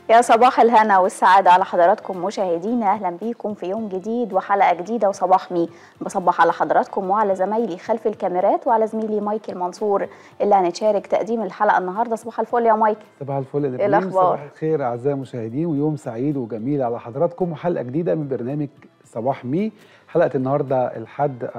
يا صباح الهنا والسعادة على حضراتكم مشاهدينا أهلا بيكم في يوم جديد وحلقة جديدة وصباح مي بصبح على حضراتكم وعلى زمايلي خلف الكاميرات وعلى زميلي مايكل منصور اللي هنشارك تقديم الحلقة النهاردة صباح الفل يا مايكل صباح الفل يا إيه نبيل الأخبار؟ صباح الخير اعزائي المشاهدين ويوم سعيد وجميل على حضراتكم وحلقه جديده من برنامج صباح مي حلقه النهارده الحد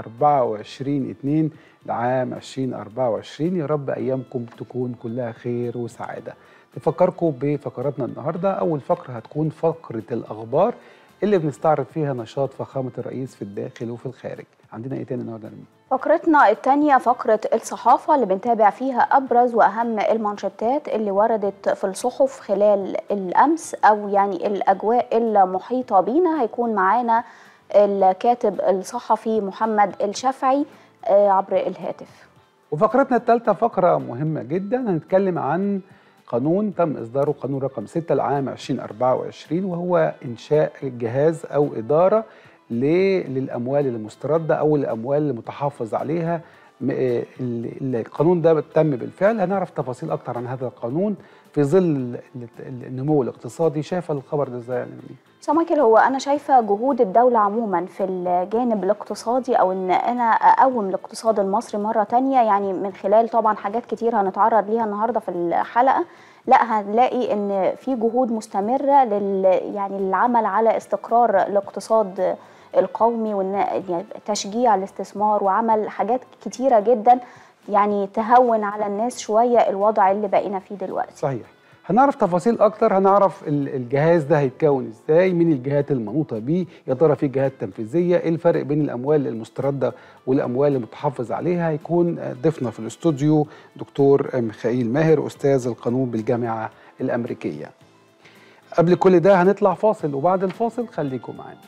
24 2 لعام 2024 يا رب ايامكم تكون كلها خير وسعاده نفكركم بفقراتنا النهارده اول فقره هتكون فقره الاخبار اللي بنستعرض فيها نشاط فخامه الرئيس في الداخل وفي الخارج عندنا ايه تاني النهارده يا نبيل؟ فقرتنا الثانية فقرة الصحافة اللي بنتابع فيها أبرز وأهم المانشيتات اللي وردت في الصحف خلال الأمس أو يعني الأجواء المحيطة بينا هيكون معانا الكاتب الصحفي محمد الشافعي آه، عبر الهاتف وفقرتنا الثالثة فقرة مهمة جدا هنتكلم عن قانون تم إصداره قانون رقم 6 العام 2024 وهو إنشاء جهاز أو إدارة ل- للأموال المستردة أو الأموال المتحافظ عليها م- آه، ال- القانون ده تم بالفعل هنعرف تفاصيل أكتر عن هذا القانون في ظل ال- ال- النمو الاقتصادي شايف الخبر ده ازاي يا نبيل؟ بس يا مايكل هو انا شايفه جهود الدوله عموما في الجانب الاقتصادي او ان انا اقوم الاقتصاد المصري مره تانية يعني من خلال طبعا حاجات كتير هنتعرض ليها النهارده في الحلقه لا هنلاقي ان في جهود مستمره لل يعني للعمل على استقرار الاقتصاد القومي وان يعني تشجيع الاستثمار وعمل حاجات كتيره جدا يعني تهون على الناس شويه الوضع اللي بقينا فيه دلوقتي صحيح هنعرف تفاصيل اكتر هنعرف ال- الجهاز ده هيتكون ازاي مين الجهات المنوطه بيه يا ترى في جهات تنفيذيه ايه الفرق بين الاموال المسترده والاموال المتحفظ عليها هيكون آه، ضيفنا في الاستوديو دكتور آه، ميخائيل ماهر استاذ القانون بالجامعه الامريكيه قبل كل ده هنطلع فاصل وبعد الفاصل خليكم معانا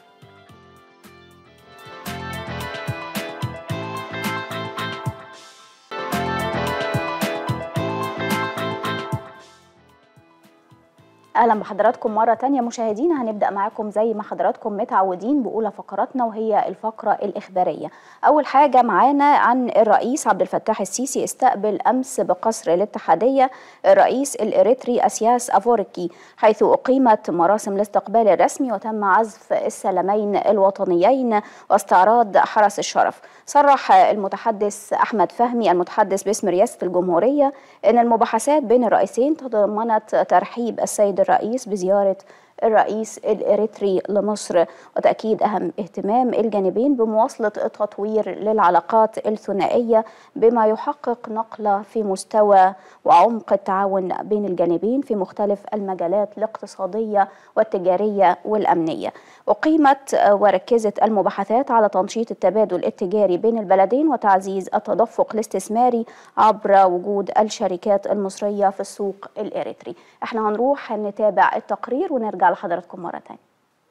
اهلا بحضراتكم مره تانية مشاهدينا هنبدا معاكم زي ما حضراتكم متعودين باولى فقراتنا وهي الفقره الاخباريه اول حاجه معانا عن الرئيس عبد الفتاح السيسي استقبل امس بقصر الاتحاديه الرئيس الاريتري اسياس افوركي حيث اقيمت مراسم الاستقبال الرسمي وتم عزف السلمين الوطنيين واستعراض حرس الشرف صرح المتحدث احمد فهمي المتحدث باسم رئاسه الجمهوريه ان المباحثات بين الرئيسين تضمنت ترحيب السيد الرئيس بزياره الرئيس الإريتري لمصر وتأكيد أهم اهتمام الجانبين بمواصلة التطوير للعلاقات الثنائية بما يحقق نقلة في مستوى وعمق التعاون بين الجانبين في مختلف المجالات الاقتصادية والتجارية والأمنية أقيمت وركزت المباحثات على تنشيط التبادل التجاري بين البلدين وتعزيز التدفق الاستثماري عبر وجود الشركات المصرية في السوق الإريتري احنا هنروح نتابع التقرير ونرجع لحضراتكم مرة تانية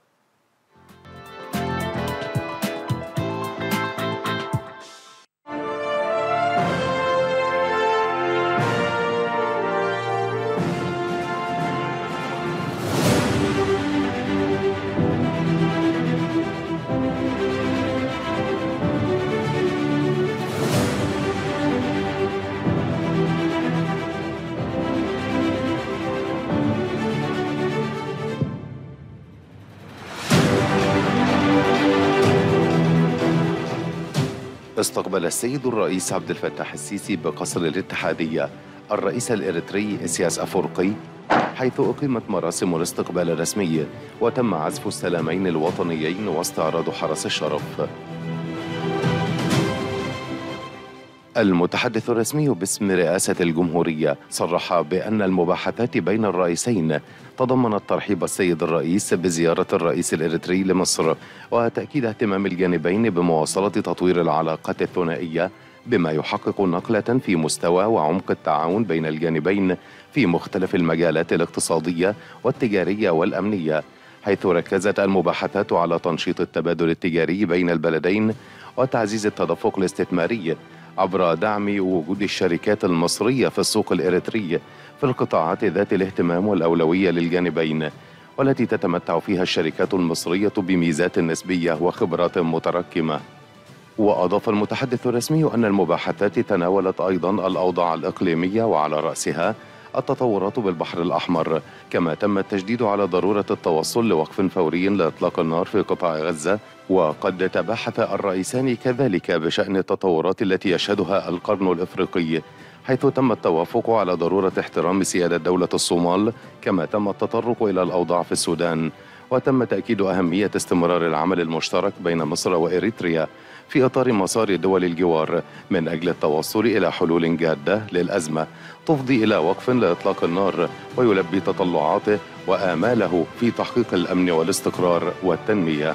استقبل السيد الرئيس عبد الفتاح السيسي بقصر الاتحادية الرئيس الإريتري إسياس أفورقي حيث أقيمت مراسم الاستقبال الرسمي وتم عزف السلامين الوطنيين واستعراض حرس الشرف المتحدث الرسمي باسم رئاسة الجمهورية صرح بأن المباحثات بين الرئيسين تضمنت ترحيب السيد الرئيس بزيارة الرئيس الإريتري لمصر وتأكيد اهتمام الجانبين بمواصلة تطوير العلاقات الثنائية بما يحقق نقلة في مستوى وعمق التعاون بين الجانبين في مختلف المجالات الاقتصادية والتجارية والأمنية حيث ركزت المباحثات على تنشيط التبادل التجاري بين البلدين وتعزيز التدفق الاستثماري عبر دعم وجود الشركات المصرية في السوق الإريتري في القطاعات ذات الاهتمام والأولوية للجانبين والتي تتمتع فيها الشركات المصرية بميزات نسبية وخبرات متراكمة وأضاف المتحدث الرسمي أن المباحثات تناولت أيضا الأوضاع الإقليمية وعلى رأسها التطورات بالبحر الأحمر كما تم التشديد على ضرورة التوصل لوقف فوري لإطلاق النار في قطاع غزة وقد تباحث الرئيسان كذلك بشأن التطورات التي يشهدها القرن الإفريقي حيث تم التوافق على ضرورة احترام سيادة دولة الصومال كما تم التطرق إلى الأوضاع في السودان وتم تأكيد أهمية استمرار العمل المشترك بين مصر وإريتريا في إطار مسار دول الجوار من أجل التوصل إلى حلول جادة للأزمة تفضي إلى وقف لإطلاق النار ويلبي تطلعاته وآماله في تحقيق الأمن والاستقرار والتنمية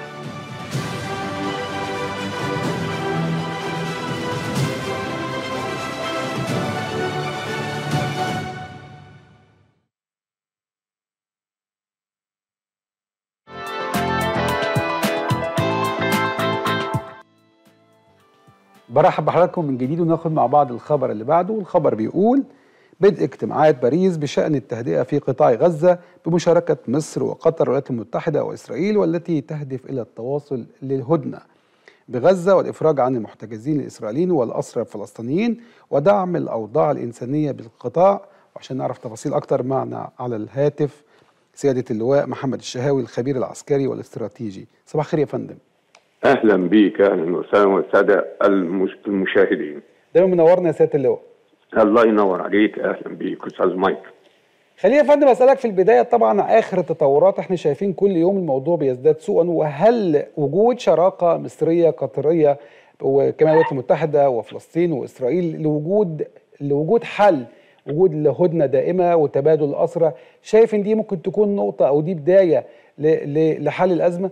برحب بحضراتكم من جديد وناخد مع بعض الخبر اللي بعده والخبر بيقول بدء اجتماعات باريس بشأن التهدئة في قطاع غزة بمشاركة مصر وقطر والولايات المتحدة وإسرائيل والتي تهدف إلى التواصل للهدنة بغزة والإفراج عن المحتجزين الإسرائيليين والأسرى الفلسطينيين ودعم الأوضاع الإنسانية بالقطاع وعشان نعرف تفاصيل أكتر معنا على الهاتف سيادة اللواء محمد الشهاوي الخبير العسكري والاستراتيجي صباح الخير يا فندم اهلا بك اهلا وسهلا والساده المش- المشاهدين دايما منورنا يا سيادة اللواء الله ينور عليك اهلا بك استاذ مايك خليني يا فندم اسالك في البدايه طبعا اخر التطورات احنا شايفين كل يوم الموضوع بيزداد سوءا وهل وجود شراكه مصريه قطريه وكمان الولايات المتحده وفلسطين واسرائيل لوجود لوجود حل وجود لهدنه دائمه وتبادل الاسرى شايف ان دي ممكن تكون نقطه او دي بدايه ل- ل- لحل الازمه؟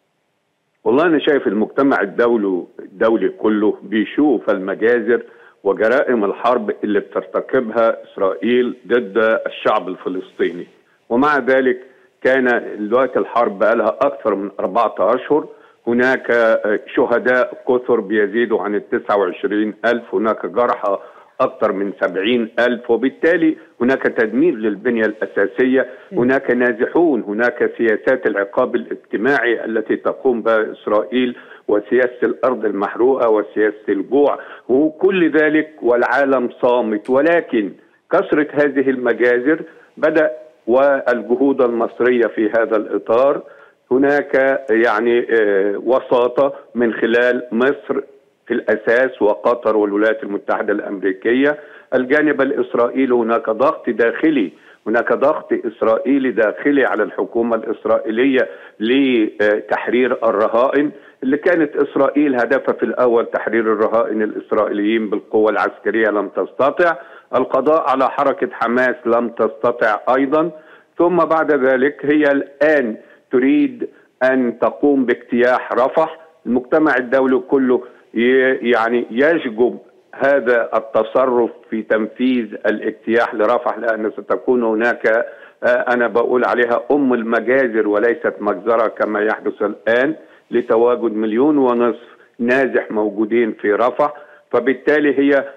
والله انا شايف المجتمع الدولي الدولي كله بيشوف المجازر وجرائم الحرب اللي بترتكبها اسرائيل ضد الشعب الفلسطيني ومع ذلك كان دلوقتي الحرب بقى لها اكثر من اربعه اشهر هناك شهداء كثر بيزيدوا عن ال 29 ألف هناك جرحى أكثر من 70 ألف وبالتالي هناك تدمير للبنية الأساسية هناك نازحون هناك سياسات العقاب الاجتماعي التي تقوم بها إسرائيل وسياسة الأرض المحروقة وسياسة الجوع وكل ذلك والعالم صامت ولكن كثرة هذه المجازر بدأ والجهود المصرية في هذا الإطار هناك يعني آه، وساطة من خلال مصر في الأساس وقطر والولايات المتحدة الأمريكية الجانب الإسرائيلي هناك ضغط داخلي هناك ضغط إسرائيلي داخلي على الحكومة الإسرائيلية لتحرير الرهائن اللي كانت إسرائيل هدفها في الأول تحرير الرهائن الإسرائيليين بالقوة العسكرية لم تستطع القضاء على حركة حماس لم تستطع أيضا ثم بعد ذلك هي الآن تريد أن تقوم باجتياح رفح المجتمع الدولي كله ي- يعني يشجب هذا التصرف في تنفيذ الاجتياح لرفح لأن ستكون هناك آه، أنا بقول عليها أم المجازر وليست مجزرة كما يحدث الآن لتواجد مليون ونصف نازح موجودين في رفح فبالتالي هي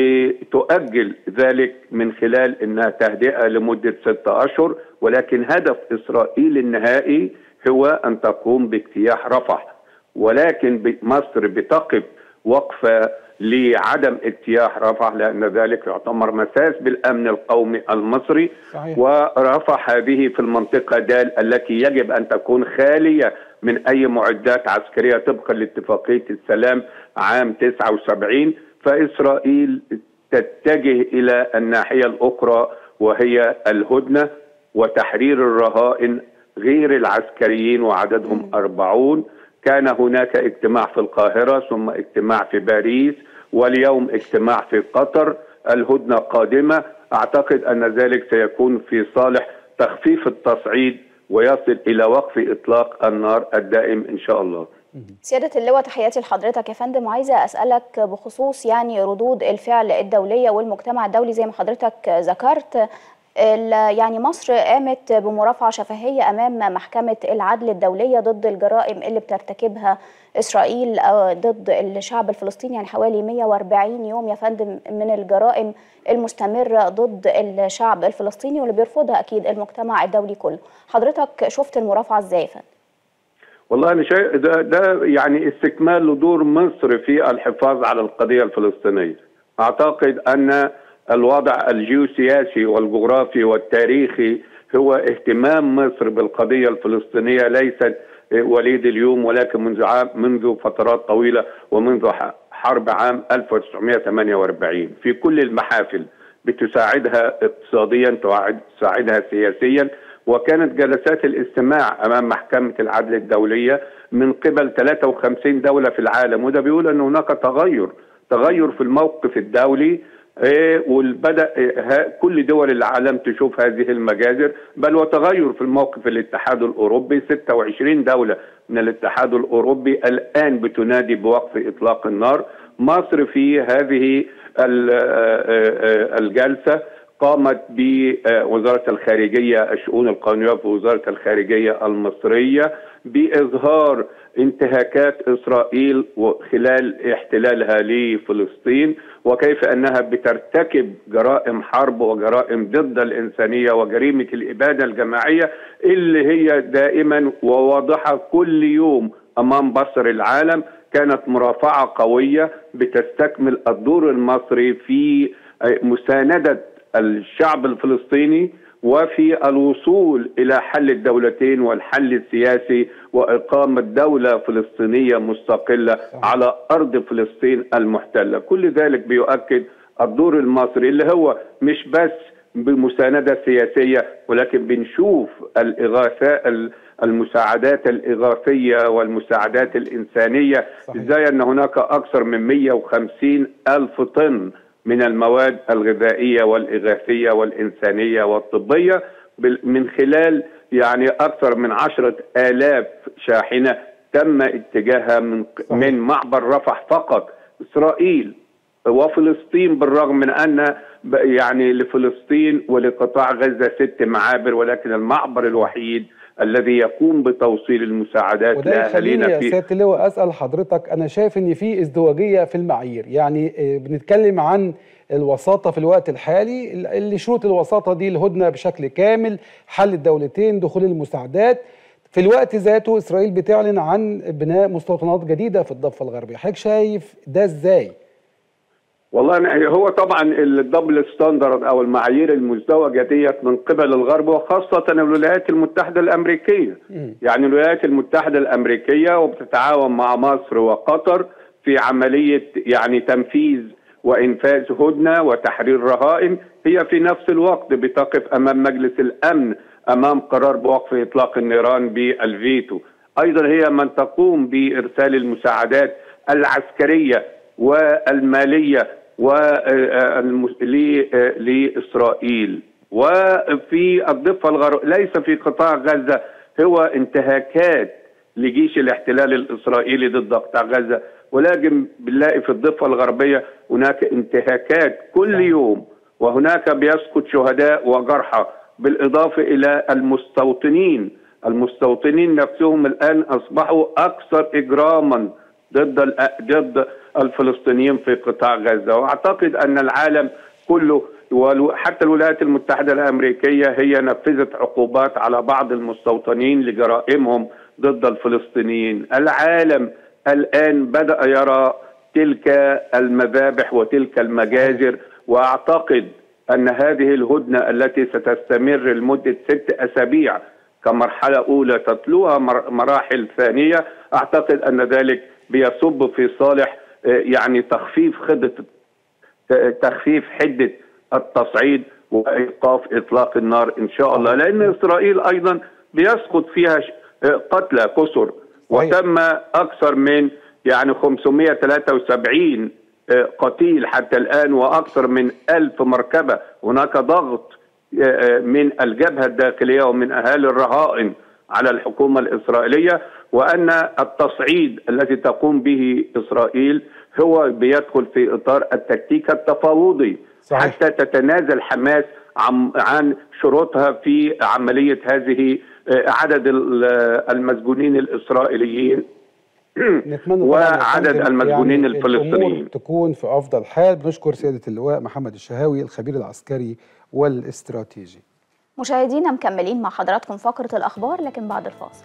بتؤجل ذلك من خلال انها تهدئه لمده ستة اشهر ولكن هدف اسرائيل النهائي هو ان تقوم باجتياح رفح ولكن ب- مصر بتقف وقفه لعدم اجتياح رفح لان ذلك يعتبر مساس بالامن القومي المصري صحيح. ورفح هذه في المنطقه دال التي يجب ان تكون خاليه من اي معدات عسكريه طبقا لاتفاقيه السلام عام 79 فاسرائيل تتجه الى الناحيه الاخرى وهي الهدنه وتحرير الرهائن غير العسكريين وعددهم أربعون كان هناك اجتماع في القاهرة ثم اجتماع في باريس واليوم اجتماع في قطر الهدنة قادمة أعتقد أن ذلك سيكون في صالح تخفيف التصعيد ويصل إلى وقف إطلاق النار الدائم إن شاء الله سيادة اللواء تحياتي لحضرتك يا فندم وعايزة أسألك بخصوص يعني ردود الفعل الدولية والمجتمع الدولي زي ما حضرتك ذكرت ال- يعني مصر قامت بمرافعة شفهية أمام محكمة العدل الدولية ضد الجرائم اللي بترتكبها إسرائيل آه، ضد الشعب الفلسطيني يعني حوالي 140 يوم يا فندم من الجرائم المستمرة ضد الشعب الفلسطيني واللي بيرفضها أكيد المجتمع الدولي كله حضرتك شفت المرافعة إزاي يا فندم؟ والله انا شايف ده ده يعني استكمال لدور مصر في الحفاظ على القضيه الفلسطينيه. اعتقد ان الوضع الجيوسياسي والجغرافي والتاريخي هو اهتمام مصر بالقضيه الفلسطينيه ليست وليد اليوم ولكن منذ عام منذ فترات طويله ومنذ حرب عام 1948 في كل المحافل بتساعدها اقتصاديا تساعدها سياسيا وكانت جلسات الاستماع امام محكمه العدل الدوليه من قبل 53 دوله في العالم وده بيقول ان هناك تغير تغير في الموقف الدولي وبدا كل دول العالم تشوف هذه المجازر بل وتغير في الموقف الاتحاد الاوروبي 26 دوله من الاتحاد الاوروبي الان بتنادي بوقف اطلاق النار مصر في هذه الجلسه قامت بوزاره الخارجيه الشؤون القانونيه في وزاره الخارجيه المصريه باظهار انتهاكات اسرائيل خلال احتلالها لفلسطين وكيف انها بترتكب جرائم حرب وجرائم ضد الانسانيه وجريمه الاباده الجماعيه اللي هي دائما وواضحه كل يوم امام بصر العالم كانت مرافعه قويه بتستكمل الدور المصري في مسانده الشعب الفلسطيني وفي الوصول الى حل الدولتين والحل السياسي واقامه دوله فلسطينيه مستقله على ارض فلسطين المحتله، كل ذلك بيؤكد الدور المصري اللي هو مش بس بمسانده سياسيه ولكن بنشوف الاغاثاء المساعدات الاغاثيه والمساعدات الانسانيه ازاي ان هناك اكثر من 150 الف طن من المواد الغذائيه والاغاثيه والانسانيه والطبيه من خلال يعني اكثر من عشرة آلاف شاحنه تم اتجاهها من من معبر رفح فقط اسرائيل وفلسطين بالرغم من ان يعني لفلسطين ولقطاع غزه ست معابر ولكن المعبر الوحيد الذي يقوم بتوصيل المساعدات لاهالينا في سياده اللواء اسال حضرتك انا شايف ان في ازدواجيه في المعايير يعني بنتكلم عن الوساطه في الوقت الحالي اللي شروط الوساطه دي الهدنه بشكل كامل حل الدولتين دخول المساعدات في الوقت ذاته اسرائيل بتعلن عن بناء مستوطنات جديده في الضفه الغربيه حضرتك شايف ده ازاي والله هو طبعا الدبل ستاندرد او المعايير المزدوجه ديت من قبل الغرب وخاصه الولايات المتحده الامريكيه م. يعني الولايات المتحده الامريكيه وبتتعاون مع مصر وقطر في عمليه يعني تنفيذ وانفاذ هدنه وتحرير رهائن هي في نفس الوقت بتقف امام مجلس الامن امام قرار بوقف اطلاق النيران بالفيتو ايضا هي من تقوم بارسال المساعدات العسكريه والماليه لاسرائيل وفي الضفه الغربيه ليس في قطاع غزه هو انتهاكات لجيش الاحتلال الاسرائيلي ضد قطاع غزه ولكن بنلاقي في الضفه الغربيه هناك انتهاكات كل يوم وهناك بيسقط شهداء وجرحى بالاضافه الى المستوطنين المستوطنين نفسهم الان اصبحوا اكثر اجراما ضد ضد الفلسطينيين في قطاع غزه واعتقد ان العالم كله وحتى الولايات المتحده الامريكيه هي نفذت عقوبات على بعض المستوطنين لجرائمهم ضد الفلسطينيين العالم الان بدا يرى تلك المذابح وتلك المجازر واعتقد ان هذه الهدنه التي ستستمر لمده ست اسابيع كمرحله اولى تتلوها مراحل ثانيه اعتقد ان ذلك بيصب في صالح يعني تخفيف خدة تخفيف حدة التصعيد وإيقاف إطلاق النار إن شاء الله لأن إسرائيل أيضا بيسقط فيها قتلى كسر وتم أكثر من يعني 573 قتيل حتى الآن وأكثر من ألف مركبة هناك ضغط من الجبهة الداخلية ومن أهالي الرهائن على الحكومة الإسرائيلية وأن التصعيد الذي تقوم به إسرائيل هو بيدخل في إطار التكتيك التفاوضي صحيح. حتى تتنازل حماس عن, عن شروطها في عملية هذه عدد المسجونين الإسرائيليين نتمنى وعدد المسجونين يعني الفلسطينيين تكون في افضل حال بنشكر سياده اللواء محمد الشهاوي الخبير العسكري والاستراتيجي مشاهدينا مكملين مع حضراتكم فقره الاخبار لكن بعد الفاصل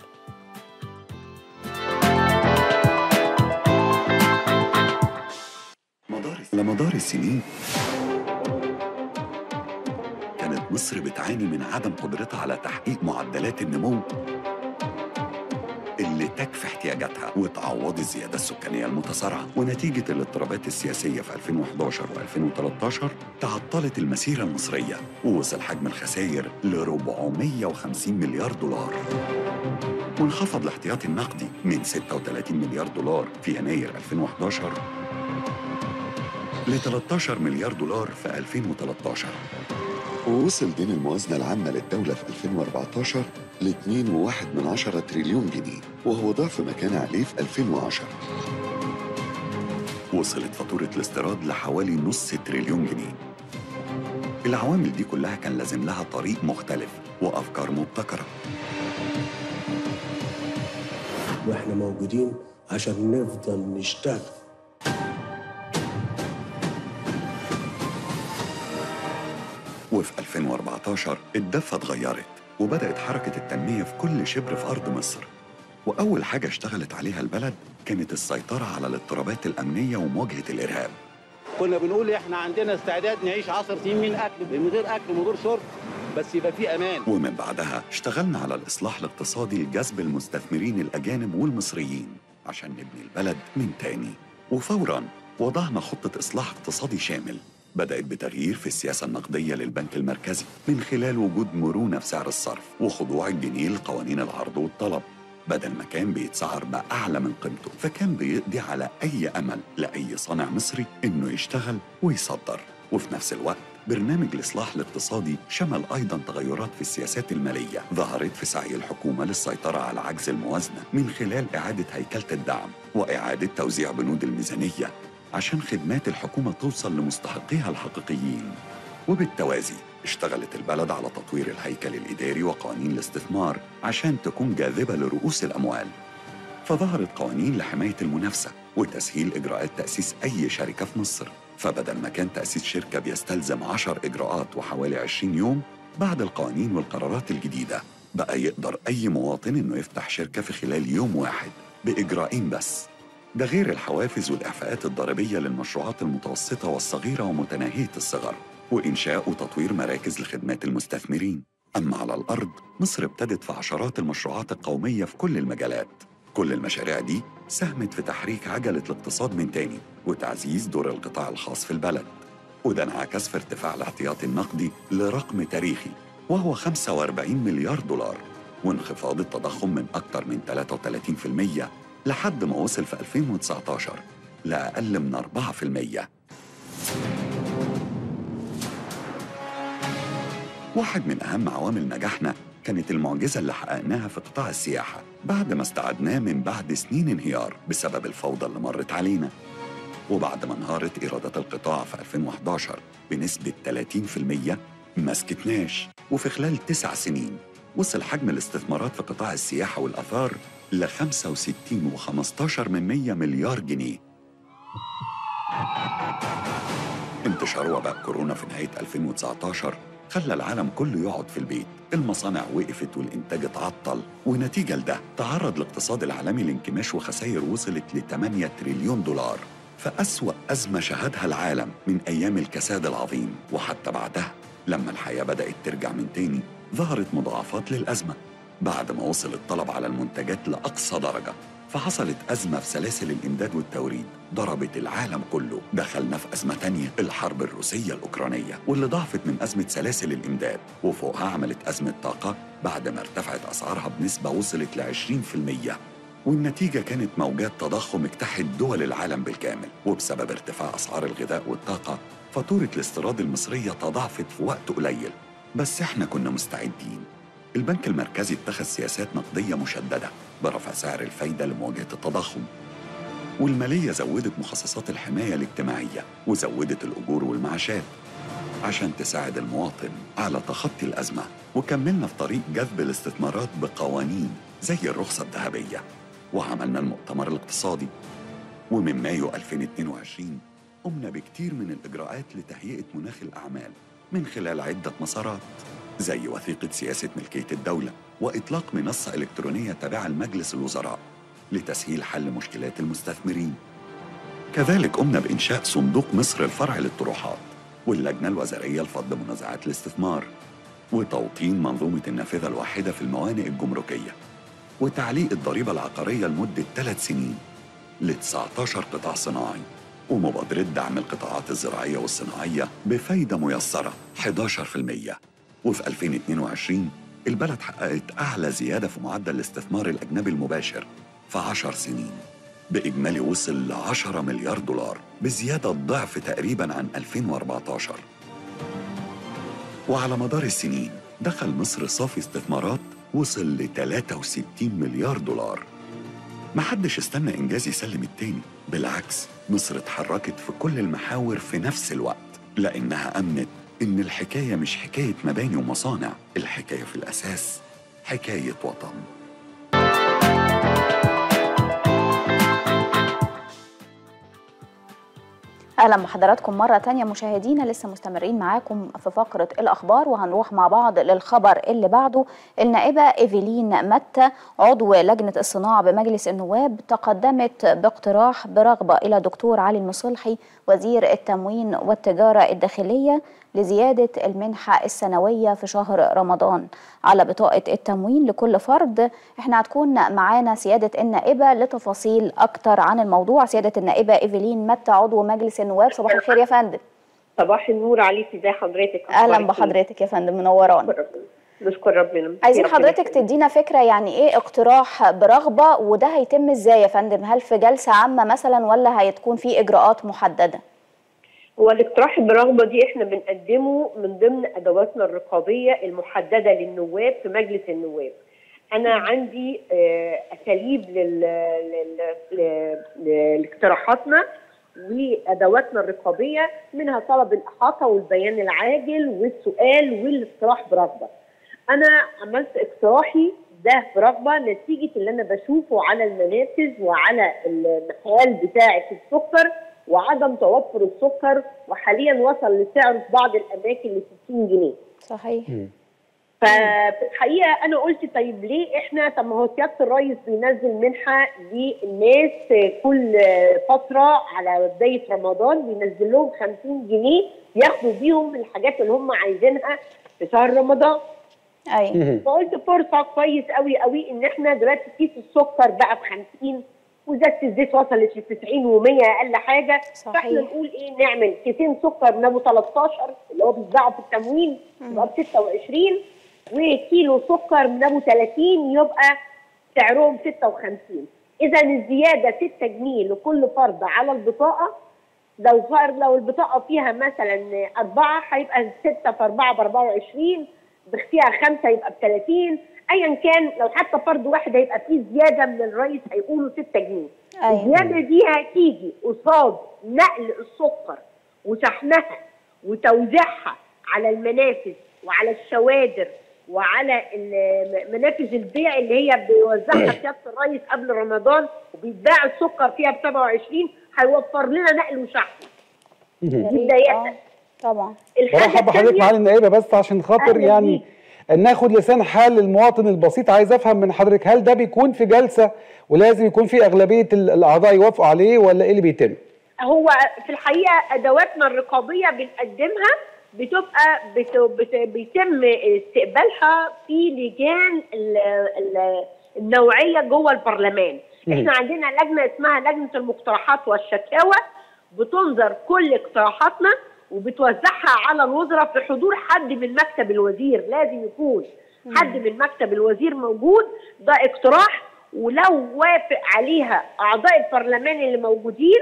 مدار على مدار السنين مصر بتعاني من عدم قدرتها على تحقيق معدلات النمو اللي تكفي احتياجاتها وتعوض الزيادة السكانية المتسارعة ونتيجة الاضطرابات السياسية في 2011 و2013 تعطلت المسيرة المصرية ووصل حجم الخسائر ل 450 مليار دولار وانخفض الاحتياطي النقدي من 36 مليار دولار في يناير 2011 ل 13 مليار دولار في 2013 ووصل دين الموازنة العامة للدولة في 2014 ل 2.1 تريليون جنيه وهو ضعف ما كان عليه في 2010 وصلت فاتورة الاستيراد لحوالي نص تريليون جنيه العوامل دي كلها كان لازم لها طريق مختلف وأفكار مبتكرة واحنا موجودين عشان نفضل نشتغل وفي 2014 الدفة اتغيرت وبدأت حركة التنمية في كل شبر في أرض مصر وأول حاجة اشتغلت عليها البلد كانت السيطرة على الاضطرابات الأمنية ومواجهة الإرهاب كنا بنقول احنا عندنا استعداد نعيش 10 سنين من اكل من غير اكل من غير شرب بس يبقى في امان ومن بعدها اشتغلنا على الإصلاح الاقتصادي لجذب المستثمرين الأجانب والمصريين عشان نبني البلد من تاني وفوراً وضعنا خطة إصلاح اقتصادي شامل بدأت بتغيير في السياسة النقدية للبنك المركزي من خلال وجود مرونة في سعر الصرف وخضوع الجنيه لقوانين العرض والطلب بدل ما كان بيتسعر بأعلى من قيمته فكان بيقضي على أي أمل لأي صانع مصري إنه يشتغل ويصدر وفي نفس الوقت برنامج الإصلاح الاقتصادي شمل أيضا تغيرات في السياسات المالية ظهرت في سعي الحكومة للسيطرة على عجز الموازنة من خلال إعادة هيكلة الدعم وإعادة توزيع بنود الميزانية عشان خدمات الحكومة توصل لمستحقيها الحقيقيين وبالتوازي اشتغلت البلد على تطوير الهيكل الإداري وقوانين الاستثمار عشان تكون جاذبة لرؤوس الأموال فظهرت قوانين لحماية المنافسة وتسهيل إجراءات تأسيس أي شركة في مصر فبدل ما كان تأسيس شركة بيستلزم 10 إجراءات وحوالي 20 يوم بعد القوانين والقرارات الجديدة بقى يقدر أي مواطن إنه يفتح شركة في خلال يوم واحد بإجراءين بس ده غير الحوافز والإعفاءات الضريبية للمشروعات المتوسطة والصغيرة ومتناهية الصغر وإنشاء وتطوير مراكز لخدمات المستثمرين أما على الأرض مصر ابتدت في عشرات المشروعات القومية في كل المجالات كل المشاريع دي ساهمت في تحريك عجلة الاقتصاد من تاني وتعزيز دور القطاع الخاص في البلد وده انعكس في ارتفاع الاحتياطي النقدي لرقم تاريخي وهو 45 مليار دولار وانخفاض التضخم من أكثر من 33% لحد ما وصل في 2019 لأقل من 4% واحد من أهم عوامل نجاحنا كانت المعجزة اللي حققناها في قطاع السياحة بعد ما استعدناه من بعد سنين انهيار بسبب الفوضى اللي مرت علينا وبعد ما انهارت إيرادات القطاع في 2011 بنسبة 30% ما سكتناش وفي خلال تسع سنين وصل حجم الاستثمارات في قطاع السياحة والآثار ل 65 و15 من 100 مليار جنيه انتشار وباء كورونا في نهاية 2019 خلى العالم كله يقعد في البيت المصانع وقفت والإنتاج اتعطل ونتيجة لده تعرض الاقتصاد العالمي لانكماش وخسائر وصلت ل 8 تريليون دولار فأسوأ أزمة شهدها العالم من أيام الكساد العظيم وحتى بعدها لما الحياة بدأت ترجع من تاني ظهرت مضاعفات للأزمة بعد ما وصل الطلب على المنتجات لأقصى درجة فحصلت أزمة في سلاسل الإمداد والتوريد ضربت العالم كله دخلنا في أزمة تانية الحرب الروسية الأوكرانية واللي ضعفت من أزمة سلاسل الإمداد وفوقها عملت أزمة طاقة بعد ما ارتفعت أسعارها بنسبة وصلت ل 20% والنتيجة كانت موجات تضخم اجتاحت دول العالم بالكامل وبسبب ارتفاع أسعار الغذاء والطاقة فاتورة الاستيراد المصرية تضاعفت في وقت قليل بس احنا كنا مستعدين البنك المركزي اتخذ سياسات نقدية مشددة برفع سعر الفايدة لمواجهة التضخم والمالية زودت مخصصات الحماية الاجتماعية وزودت الأجور والمعاشات عشان تساعد المواطن على تخطي الأزمة وكملنا في طريق جذب الاستثمارات بقوانين زي الرخصة الذهبية وعملنا المؤتمر الاقتصادي ومن مايو 2022 قمنا بكتير من الإجراءات لتهيئة مناخ الأعمال من خلال عدة مسارات زي وثيقة سياسة ملكية الدولة وإطلاق منصة إلكترونية تابعة لمجلس الوزراء لتسهيل حل مشكلات المستثمرين كذلك قمنا بإنشاء صندوق مصر الفرع للطروحات واللجنة الوزارية لفض منازعات الاستثمار وتوطين منظومة النافذة الواحدة في الموانئ الجمركية وتعليق الضريبة العقارية لمدة ثلاث سنين ل 19 قطاع صناعي ومبادرة دعم القطاعات الزراعية والصناعية بفايدة ميسرة 11% وفي 2022 البلد حققت أعلى زيادة في معدل الاستثمار الأجنبي المباشر في 10 سنين بإجمالي وصل ل 10 مليار دولار بزيادة ضعف تقريبا عن 2014 وعلى مدار السنين دخل مصر صافي استثمارات وصل ل 63 مليار دولار محدش استنى إنجاز يسلم التاني بالعكس مصر اتحركت في كل المحاور في نفس الوقت لأنها أمنت إن الحكاية مش حكاية مباني ومصانع الحكاية في الأساس حكاية وطن اهلا بحضراتكم مره تانية مشاهدينا لسه مستمرين معاكم في فقره الاخبار وهنروح مع بعض للخبر اللي بعده النائبه ايفيلين متى عضو لجنه الصناعه بمجلس النواب تقدمت باقتراح برغبه الى دكتور علي المصلحي وزير التموين والتجاره الداخليه لزياده المنحه السنويه في شهر رمضان على بطاقه التموين لكل فرد احنا هتكون معانا سياده النائبه لتفاصيل اكتر عن الموضوع سياده النائبه ايفيلين متى عضو مجلس النواب صباح الخير يا فندم صباح النور عليك ازي حضرتك اهلا بحضرتك يا فندم منورانا نشكر ربنا عايزين حضرتك تدينا فكره يعني ايه اقتراح برغبه وده هيتم ازاي يا فندم هل في جلسه عامه مثلا ولا هتكون في اجراءات محدده هو الاقتراح برغبه دي احنا بنقدمه من ضمن ادواتنا الرقابيه المحدده للنواب في مجلس النواب انا عندي اساليب لاقتراحاتنا وادواتنا الرقابيه منها طلب الاحاطه والبيان العاجل والسؤال والاقتراح برغبه. انا عملت اقتراحي ده برغبه نتيجه اللي انا بشوفه على المنافذ وعلى المحال بتاعه السكر وعدم توفر السكر وحاليا وصل لسعره في بعض الاماكن ل 60 جنيه. صحيح. ففي الحقيقه انا قلت طيب ليه احنا طب ما هو سياده الرئيس بينزل منحه للناس كل فتره على بدايه رمضان بينزل لهم 50 جنيه ياخدوا بيهم الحاجات اللي هم عايزينها في شهر رمضان. ايوه فقلت فرصه كويس قوي قوي ان احنا دلوقتي كيس السكر بقى ب 50 وزياده الزيت وصلت ل 90 و100 اقل حاجه صحيح. فاحنا نقول ايه نعمل كيسين سكر من ابو 13 اللي هو بيتباعوا في التموين يبقى ب 26 وكيلو سكر من ابو 30 يبقى سعرهم 56 اذا الزياده 6 جنيه لكل فرد على البطاقه لو فرد لو البطاقه فيها مثلا اربعه هيبقى 6 في 4 ب 24 فيها خمسه يبقى ب 30 ايا كان لو حتى فرد واحد هيبقى فيه زياده من الرئيس هيقولوا 6 جنيه أيوة. الزياده دي هتيجي قصاد نقل السكر وشحنها وتوزيعها على المنافذ وعلى الشوادر وعلى ال- منافذ البيع اللي هي بيوزعها سياده الرئيس قبل رمضان وبيتباع السكر فيها ب 27 هيوفر لنا نقل وشحن يا ريت. بداية. آه، طبعا الحاجه برحب بحضرتك الثانيه معالي النائبه بس عشان خاطر أهلا يعني ناخد لسان حال المواطن البسيط عايز افهم من حضرتك هل ده بيكون في جلسه ولازم يكون في اغلبيه ال- الاعضاء يوافقوا عليه ولا ايه اللي بيتم؟ هو في الحقيقه ادواتنا الرقابيه بنقدمها بتبقى بت... بت... بيتم استقبالها في لجان ال... ال... النوعيه جوه البرلمان مم. احنا عندنا لجنه اسمها لجنه المقترحات والشكاوى بتنظر كل اقتراحاتنا وبتوزعها على الوزراء في حضور حد من مكتب الوزير لازم يكون حد من مكتب الوزير موجود ده اقتراح ولو وافق عليها اعضاء البرلمان اللي موجودين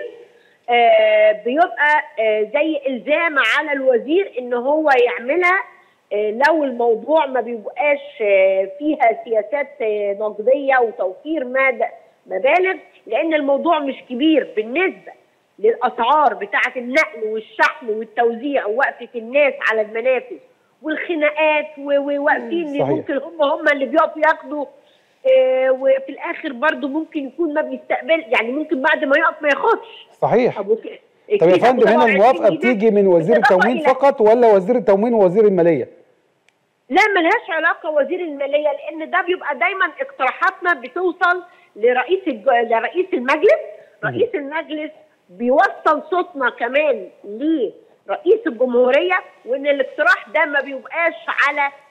آه، بيبقى آه، زي الزام على الوزير ان هو يعملها آه، لو الموضوع ما بيبقاش آه، فيها سياسات آه، نقديه وتوفير ماد- مبالغ لان الموضوع مش كبير بالنسبه للاسعار بتاعه النقل والشحن والتوزيع ووقفه الناس على المنافذ والخناقات و- وواقفين اللي صحيح. ممكن هم هم اللي بيقفوا ياخدوا آه، وفي الاخر برضو ممكن يكون ما بيستقبل يعني ممكن بعد ما يقف ما ياخدش صحيح ابو ك- طب يا كيس أبو فندم هنا 27 الموافقه جنيه بتيجي من وزير بالإضافة التموين إلى- فقط ولا وزير التموين ووزير الماليه؟ لا ملهاش علاقه وزير الماليه لان ده بيبقى دايما اقتراحاتنا بتوصل لرئيس الج... لرئيس المجلس رئيس المجلس بيوصل صوتنا كمان لرئيس الجمهوريه وان الاقتراح ده ما بيبقاش على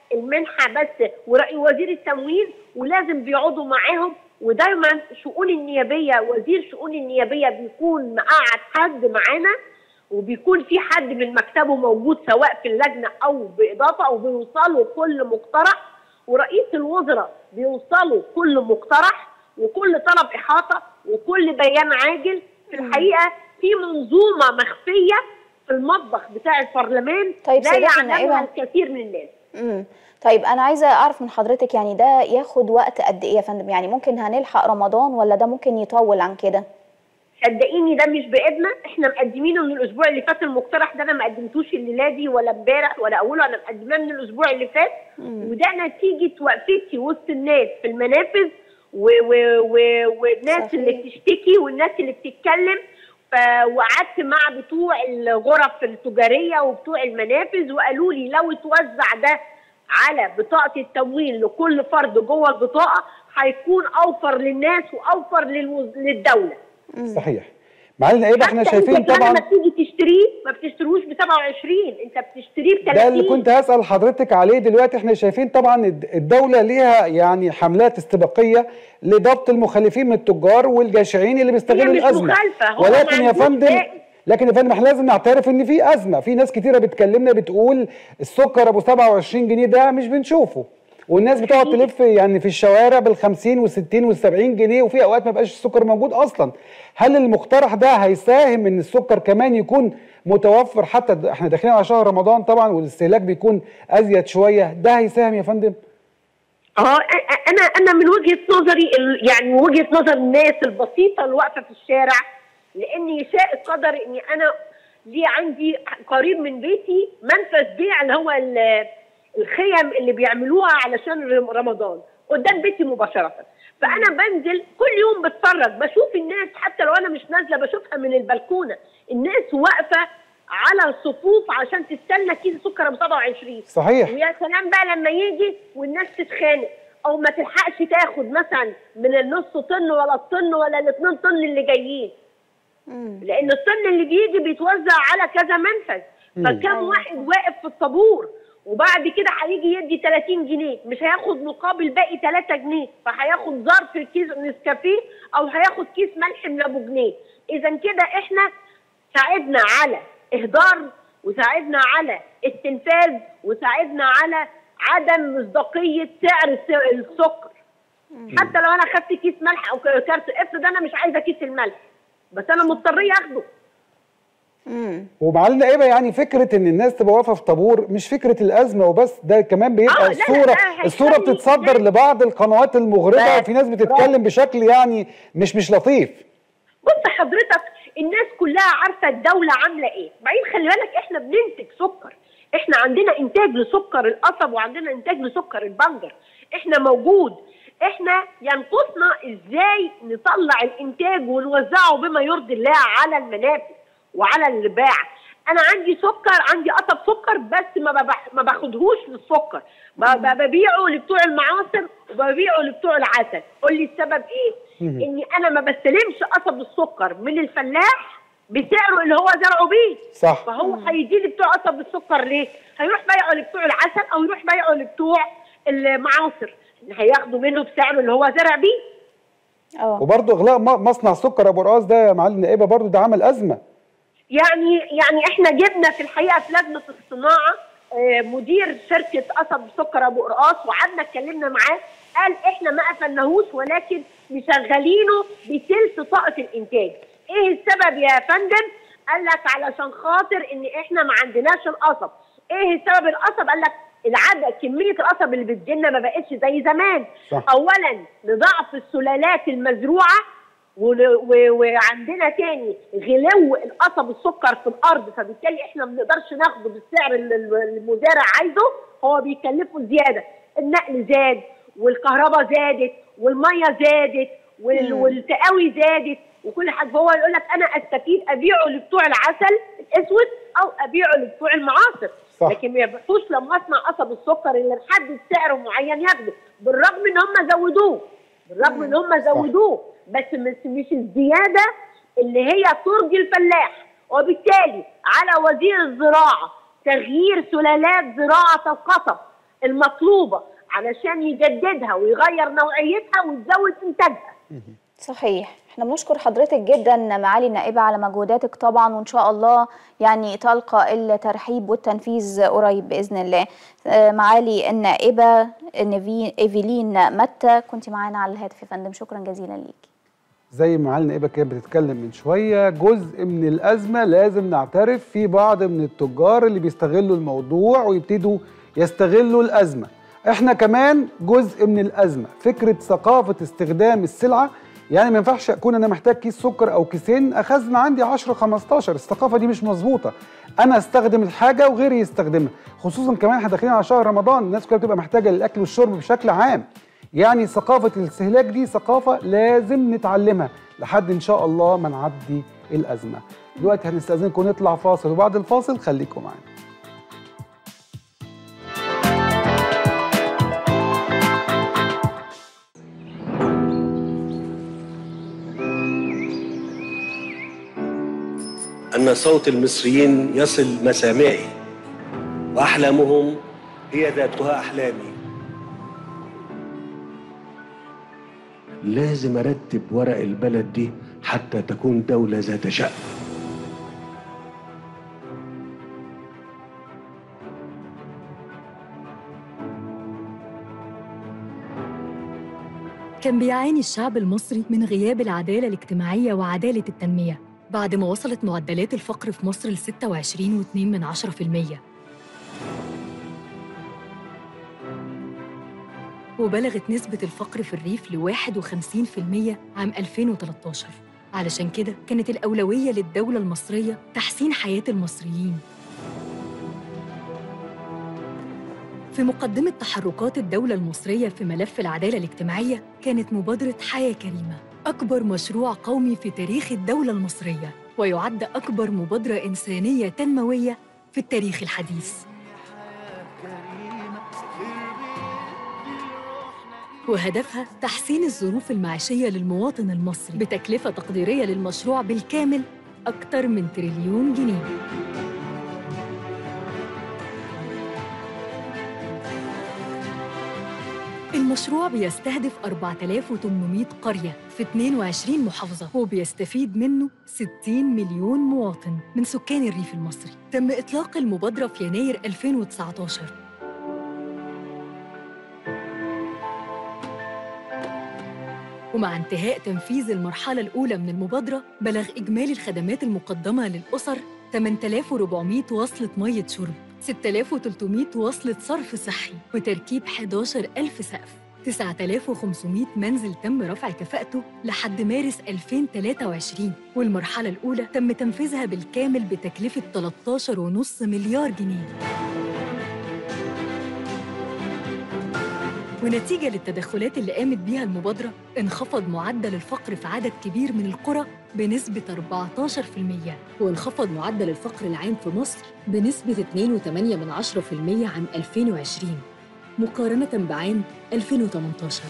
المنحه بس ورأي وزير التموين ولازم بيقعدوا معاهم ودايما شؤون النيابيه وزير شؤون النيابيه بيكون مقعد حد معانا وبيكون في حد من مكتبه موجود سواء في اللجنه او باضافه او بيوصلوا كل مقترح ورئيس الوزراء بيوصلوا كل مقترح وكل طلب احاطه وكل بيان عاجل في الحقيقه في منظومه مخفيه في المطبخ بتاع البرلمان طيب لا سيدتنا يعلمها النائبة. الكثير من الناس امم طيب انا عايزه اعرف من حضرتك يعني ده ياخد وقت قد ايه يا فندم يعني ممكن هنلحق رمضان ولا ده ممكن يطول عن كده صدقيني ده مش بايدنا احنا مقدمينه من الاسبوع اللي فات المقترح ده انا ما قدمتوش الليله دي ولا امبارح ولا اوله انا مقدماه من الاسبوع اللي فات وده نتيجه وقفتي وسط الناس في المنافذ و و و والناس صحيح. اللي بتشتكي والناس اللي بتتكلم ف- وقعدت مع بتوع الغرف التجاريه وبتوع المنافذ وقالوا لي لو اتوزع ده على بطاقه التموين لكل فرد جوه البطاقه هيكون اوفر للناس واوفر للوز... للدوله صحيح معالي النائبه احنا حتى شايفين انت طبعا لما تيجي تشتريه ما بتشتروش ب 27 انت بتشتريه ب 30 ده اللي كنت هسأل حضرتك عليه دلوقتي احنا شايفين طبعا الد- الدولة ليها يعني حملات استباقية لضبط المخالفين من التجار والجشعين اللي بيستغلوا مش الأزمة مخالفة، هو ولكن ما يا عندوش فندم داعي. لكن يا فندم احنا لازم نعترف ان في أزمة في ناس كتيرة بتكلمنا بتقول السكر ابو 27 جنيه ده مش بنشوفه والناس بتقعد تلف يعني في الشوارع بال 50 وال 60 وال 70 جنيه وفي اوقات ما بقاش السكر موجود اصلا هل المقترح ده هيساهم ان السكر كمان يكون متوفر حتى د- احنا داخلين على شهر رمضان طبعا والاستهلاك بيكون ازيد شويه ده هيساهم يا فندم اه أ- أ- انا انا من وجهه نظري ال- يعني وجهه نظر الناس البسيطه اللي واقفه في الشارع لان يشاء القدر اني انا لي عندي قريب من بيتي منفذ بيع اللي هو ال- الخيم اللي بيعملوها علشان رم- رمضان قدام بيتي مباشره فانا بنزل كل يوم بتفرج بشوف الناس حتى لو انا مش نازله بشوفها من البلكونه الناس واقفه على الصفوف عشان تستنى كيس سكر ب 27 صحيح. ويا سلام بقى لما يجي والناس تتخانق او ما تلحقش تاخد مثلا من النص طن ولا الطن ولا الاثنين طن اللي جايين لان الطن اللي بيجي بيتوزع على كذا منفذ فكم واحد واقف في الطابور وبعد كده هيجي يدي 30 جنيه مش هياخد مقابل باقي 3 جنيه فهياخد ظرف كيس نسكافيه او هياخد كيس ملح من ابو جنيه اذا كده احنا ساعدنا على اهدار وساعدنا على استنفاذ وساعدنا على عدم مصداقيه سعر الس- السكر حتى لو انا خدت كيس ملح او ك- كارت افرض انا مش عايزه كيس الملح بس انا مضطريه اخده امم ومعالي النائبه يعني فكره ان الناس تبقى واقفه في طابور مش فكره الازمه وبس ده كمان بيبقى آه، لا، لا، الصوره ده هيخلي الصوره بتتصدر الناس- لبعض القنوات المغرضه بس، وفي ناس بتتكلم بشكل يعني مش مش لطيف بص حضرتك الناس كلها عارفه الدوله عامله ايه بعدين خلي بالك احنا بننتج سكر احنا عندنا انتاج لسكر القصب وعندنا انتاج لسكر البنجر احنا موجود احنا ينقصنا ازاي نطلع الانتاج ونوزعه بما يرضي الله على المنافذ وعلى الباع انا عندي سكر عندي قطب سكر بس ما ببح ما باخدهوش للسكر ب- ب- ببيعه لبتوع المعاصر وببيعه لبتوع العسل قول لي السبب ايه اني انا ما بستلمش قصب السكر من الفلاح بسعره اللي هو زرعه بيه صح. فهو هيدي لبتوع قصب السكر ليه هيروح بايعه لبتوع العسل او يروح بايعه لبتوع المعاصر هياخدوا منه بسعره اللي هو زرع بيه اه وبرضه اغلاق م- مصنع سكر ابو رقاص ده يا معالي النائبه برضه ده عمل ازمه يعني يعني احنا جبنا في الحقيقه في لجنه الصناعه آه، مدير شركه قصب سكر ابو قرقاص وقعدنا اتكلمنا معاه قال احنا ما قفلناهوش ولكن مشغلينه بتلت طاقه الانتاج. ايه السبب يا فندم؟ قال لك علشان خاطر ان احنا ما عندناش القصب. ايه السبب القصب؟ قال لك العدد كميه القصب اللي بتجيلنا ما بقتش زي زمان. صح. اولا لضعف السلالات المزروعه ول- و- وعندنا تاني غلو القصب السكر في الارض فبالتالي احنا ما بنقدرش ناخده بالسعر اللي ال- المزارع عايزه هو بيكلفه زياده النقل زاد والكهرباء زادت والميه زادت وال- والتقاوي زادت وكل حاجه فهو يقول لك انا استفيد ابيعه لبتوع العسل الاسود او ابيعه لبتوع المعاصر صح. لكن ما يبيعوش لما اصنع قصب السكر اللي محدد سعر معين ياخده بالرغم ان هم زودوه بالرغم ان هم زودوه بس مش مش الزياده اللي هي ترضي الفلاح وبالتالي على وزير الزراعه تغيير سلالات زراعه القصب المطلوبه علشان يجددها ويغير نوعيتها ويزود انتاجها صحيح احنا بنشكر حضرتك جدا معالي النائبة على مجهوداتك طبعا وان شاء الله يعني تلقى الترحيب والتنفيذ قريب بإذن الله آه، معالي النائبة نيفي- ايفيلين متى كنت معانا على الهاتف يا فندم شكرا جزيلا ليكي زي ما معالي النائبه كانت بتتكلم من شويه جزء من الازمه لازم نعترف في بعض من التجار اللي بيستغلوا الموضوع ويبتدوا يستغلوا الازمه احنا كمان جزء من الازمه فكره ثقافه استخدام السلعه يعني ما ينفعش اكون انا محتاج كيس سكر او كيسين اخزن عندي 10 15 الثقافه دي مش مظبوطه انا استخدم الحاجه وغيري يستخدمها خصوصا كمان احنا داخلين على شهر رمضان الناس كلها بتبقى محتاجه للاكل والشرب بشكل عام يعني ثقافة الاستهلاك دي ثقافة لازم نتعلمها لحد إن شاء الله ما نعدي الأزمة دلوقتي هنستأذنكم نطلع فاصل وبعد الفاصل خليكم معانا أن صوت المصريين يصل مسامعي وأحلامهم هي ذاتها أحلامي لازم أرتب ورق البلد دي حتى تكون دولة ذات شأن كان بيعاني الشعب المصري من غياب العدالة الاجتماعية وعدالة التنمية بعد ما وصلت معدلات الفقر في مصر ل 26.2 من 10% وبلغت نسبة الفقر في الريف ل 51% عام 2013 علشان كده كانت الأولوية للدولة المصرية تحسين حياة المصريين في مقدمة تحركات الدولة المصرية في ملف العدالة الاجتماعية كانت مبادرة حياة كريمة أكبر مشروع قومي في تاريخ الدولة المصرية ويعد أكبر مبادرة إنسانية تنموية في التاريخ الحديث وهدفها تحسين الظروف المعيشية للمواطن المصري بتكلفة تقديرية للمشروع بالكامل أكثر من تريليون جنيه المشروع بيستهدف 4800 قرية في 22 محافظة وبيستفيد منه 60 مليون مواطن من سكان الريف المصري تم إطلاق المبادرة في يناير 2019 ومع انتهاء تنفيذ المرحلة الأولى من المبادرة بلغ إجمالي الخدمات المقدمة للأسر 8400 وصلة مية شرب 6300 وصلة صرف صحي وتركيب 11000 سقف 9500 منزل تم رفع كفاءته لحد مارس 2023 والمرحلة الأولى تم تنفيذها بالكامل بتكلفة 13.5 مليار جنيه ونتيجة للتدخلات اللي قامت بيها المبادرة انخفض معدل الفقر في عدد كبير من القرى بنسبة 14% وانخفض معدل الفقر العام في مصر بنسبة 2.8% عام 2020 مقارنة بعام 2018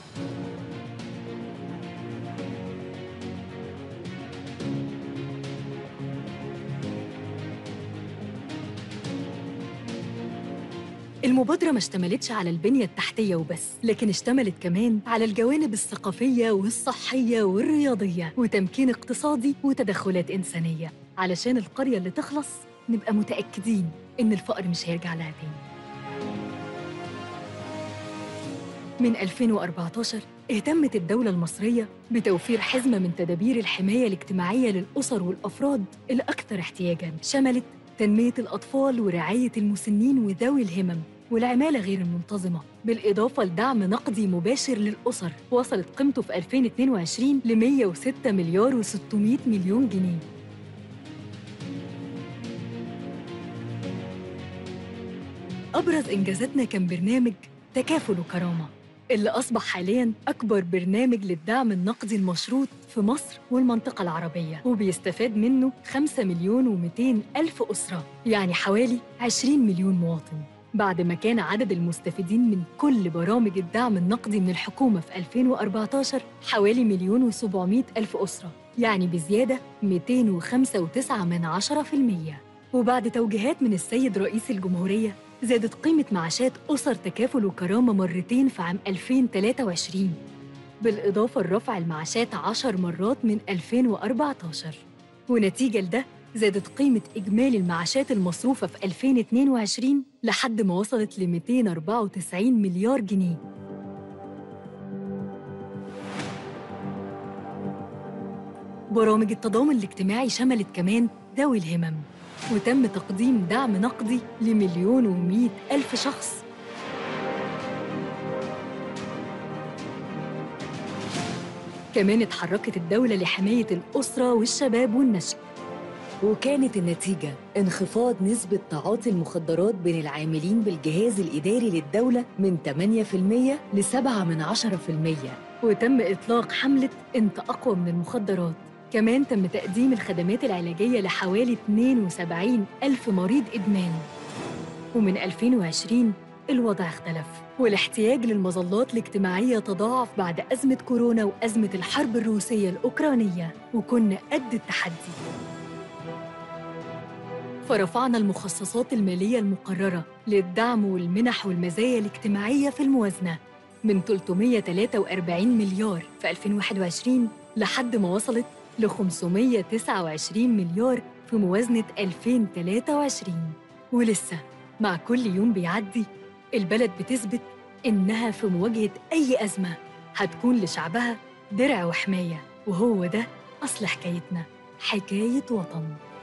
المبادرة ما اشتملتش على البنية التحتية وبس لكن اشتملت كمان على الجوانب الثقافية والصحية والرياضية وتمكين اقتصادي وتدخلات إنسانية علشان القرية اللي تخلص نبقى متأكدين إن الفقر مش هيرجع لها تاني من 2014 اهتمت الدولة المصرية بتوفير حزمة من تدابير الحماية الاجتماعية للأسر والأفراد الأكثر احتياجاً شملت تنمية الأطفال ورعاية المسنين وذوي الهمم والعمالة غير المنتظمة بالإضافة لدعم نقدي مباشر للأسر وصلت قيمته في 2022 ل 106 مليار و600 مليون جنيه أبرز إنجازاتنا كان برنامج تكافل وكرامة اللي أصبح حالياً أكبر برنامج للدعم النقدي المشروط في مصر والمنطقة العربية وبيستفاد منه 5 مليون و200 ألف أسرة يعني حوالي 20 مليون مواطن بعد ما كان عدد المستفيدين من كل برامج الدعم النقدي من الحكومة في 2014 حوالي مليون و700 ألف أسرة يعني بزيادة 205.9 من 10% وبعد توجيهات من السيد رئيس الجمهورية زادت قيمة معاشات أسر تكافل وكرامة مرتين في عام 2023 بالإضافة لرفع المعاشات عشر مرات من 2014 ونتيجة لده زادت قيمة إجمالي المعاشات المصروفة في 2022 لحد ما وصلت ل 294 مليار جنيه برامج التضامن الاجتماعي شملت كمان ذوي الهمم وتم تقديم دعم نقدي لمليون ومئة ألف شخص كمان اتحركت الدولة لحماية الأسرة والشباب والنشء وكانت النتيجة انخفاض نسبة تعاطي المخدرات بين العاملين بالجهاز الإداري للدولة من 8% ل 7 من 10% وتم إطلاق حملة أنت أقوى من المخدرات كمان تم تقديم الخدمات العلاجية لحوالي 72 ألف مريض إدمان ومن 2020 الوضع اختلف والاحتياج للمظلات الاجتماعية تضاعف بعد أزمة كورونا وأزمة الحرب الروسية الأوكرانية وكنا قد التحدي فرفعنا المخصصات المالية المقررة للدعم والمنح والمزايا الاجتماعية في الموازنة من 343 مليار في 2021 لحد ما وصلت ل 529 مليار في موازنة 2023 ولسه مع كل يوم بيعدي البلد بتثبت إنها في مواجهة أي أزمة هتكون لشعبها درع وحماية وهو ده أصل حكايتنا حكاية وطن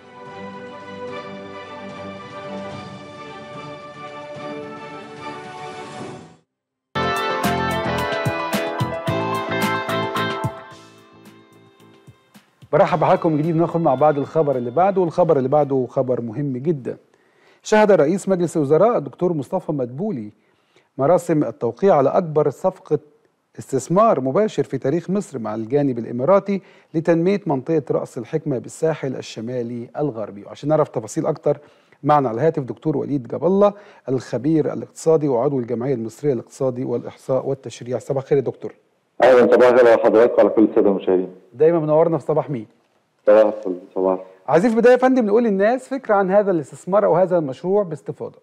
برحب بحضراتكم من جديد ناخد مع بعض الخبر اللي بعده والخبر اللي بعده خبر مهم جدا شهد رئيس مجلس الوزراء الدكتور مصطفى مدبولي مراسم التوقيع على أكبر صفقة استثمار مباشر في تاريخ مصر مع الجانب الإماراتي لتنمية منطقة رأس الحكمة بالساحل الشمالي الغربي وعشان نعرف تفاصيل أكتر معنا على الهاتف دكتور وليد جاب الله الخبير الاقتصادي وعضو الجمعية المصرية للاقتصادي والإحصاء والتشريع صباح الخير يا دكتور اهلا صباح الخير على حضرتك وعلى كل الساده المشاهدين دايما منورنا في صباح مين صباح الفل صباح عايزين في البدايه يا فندم نقول للناس فكره عن هذا الاستثمار او هذا المشروع باستفاضه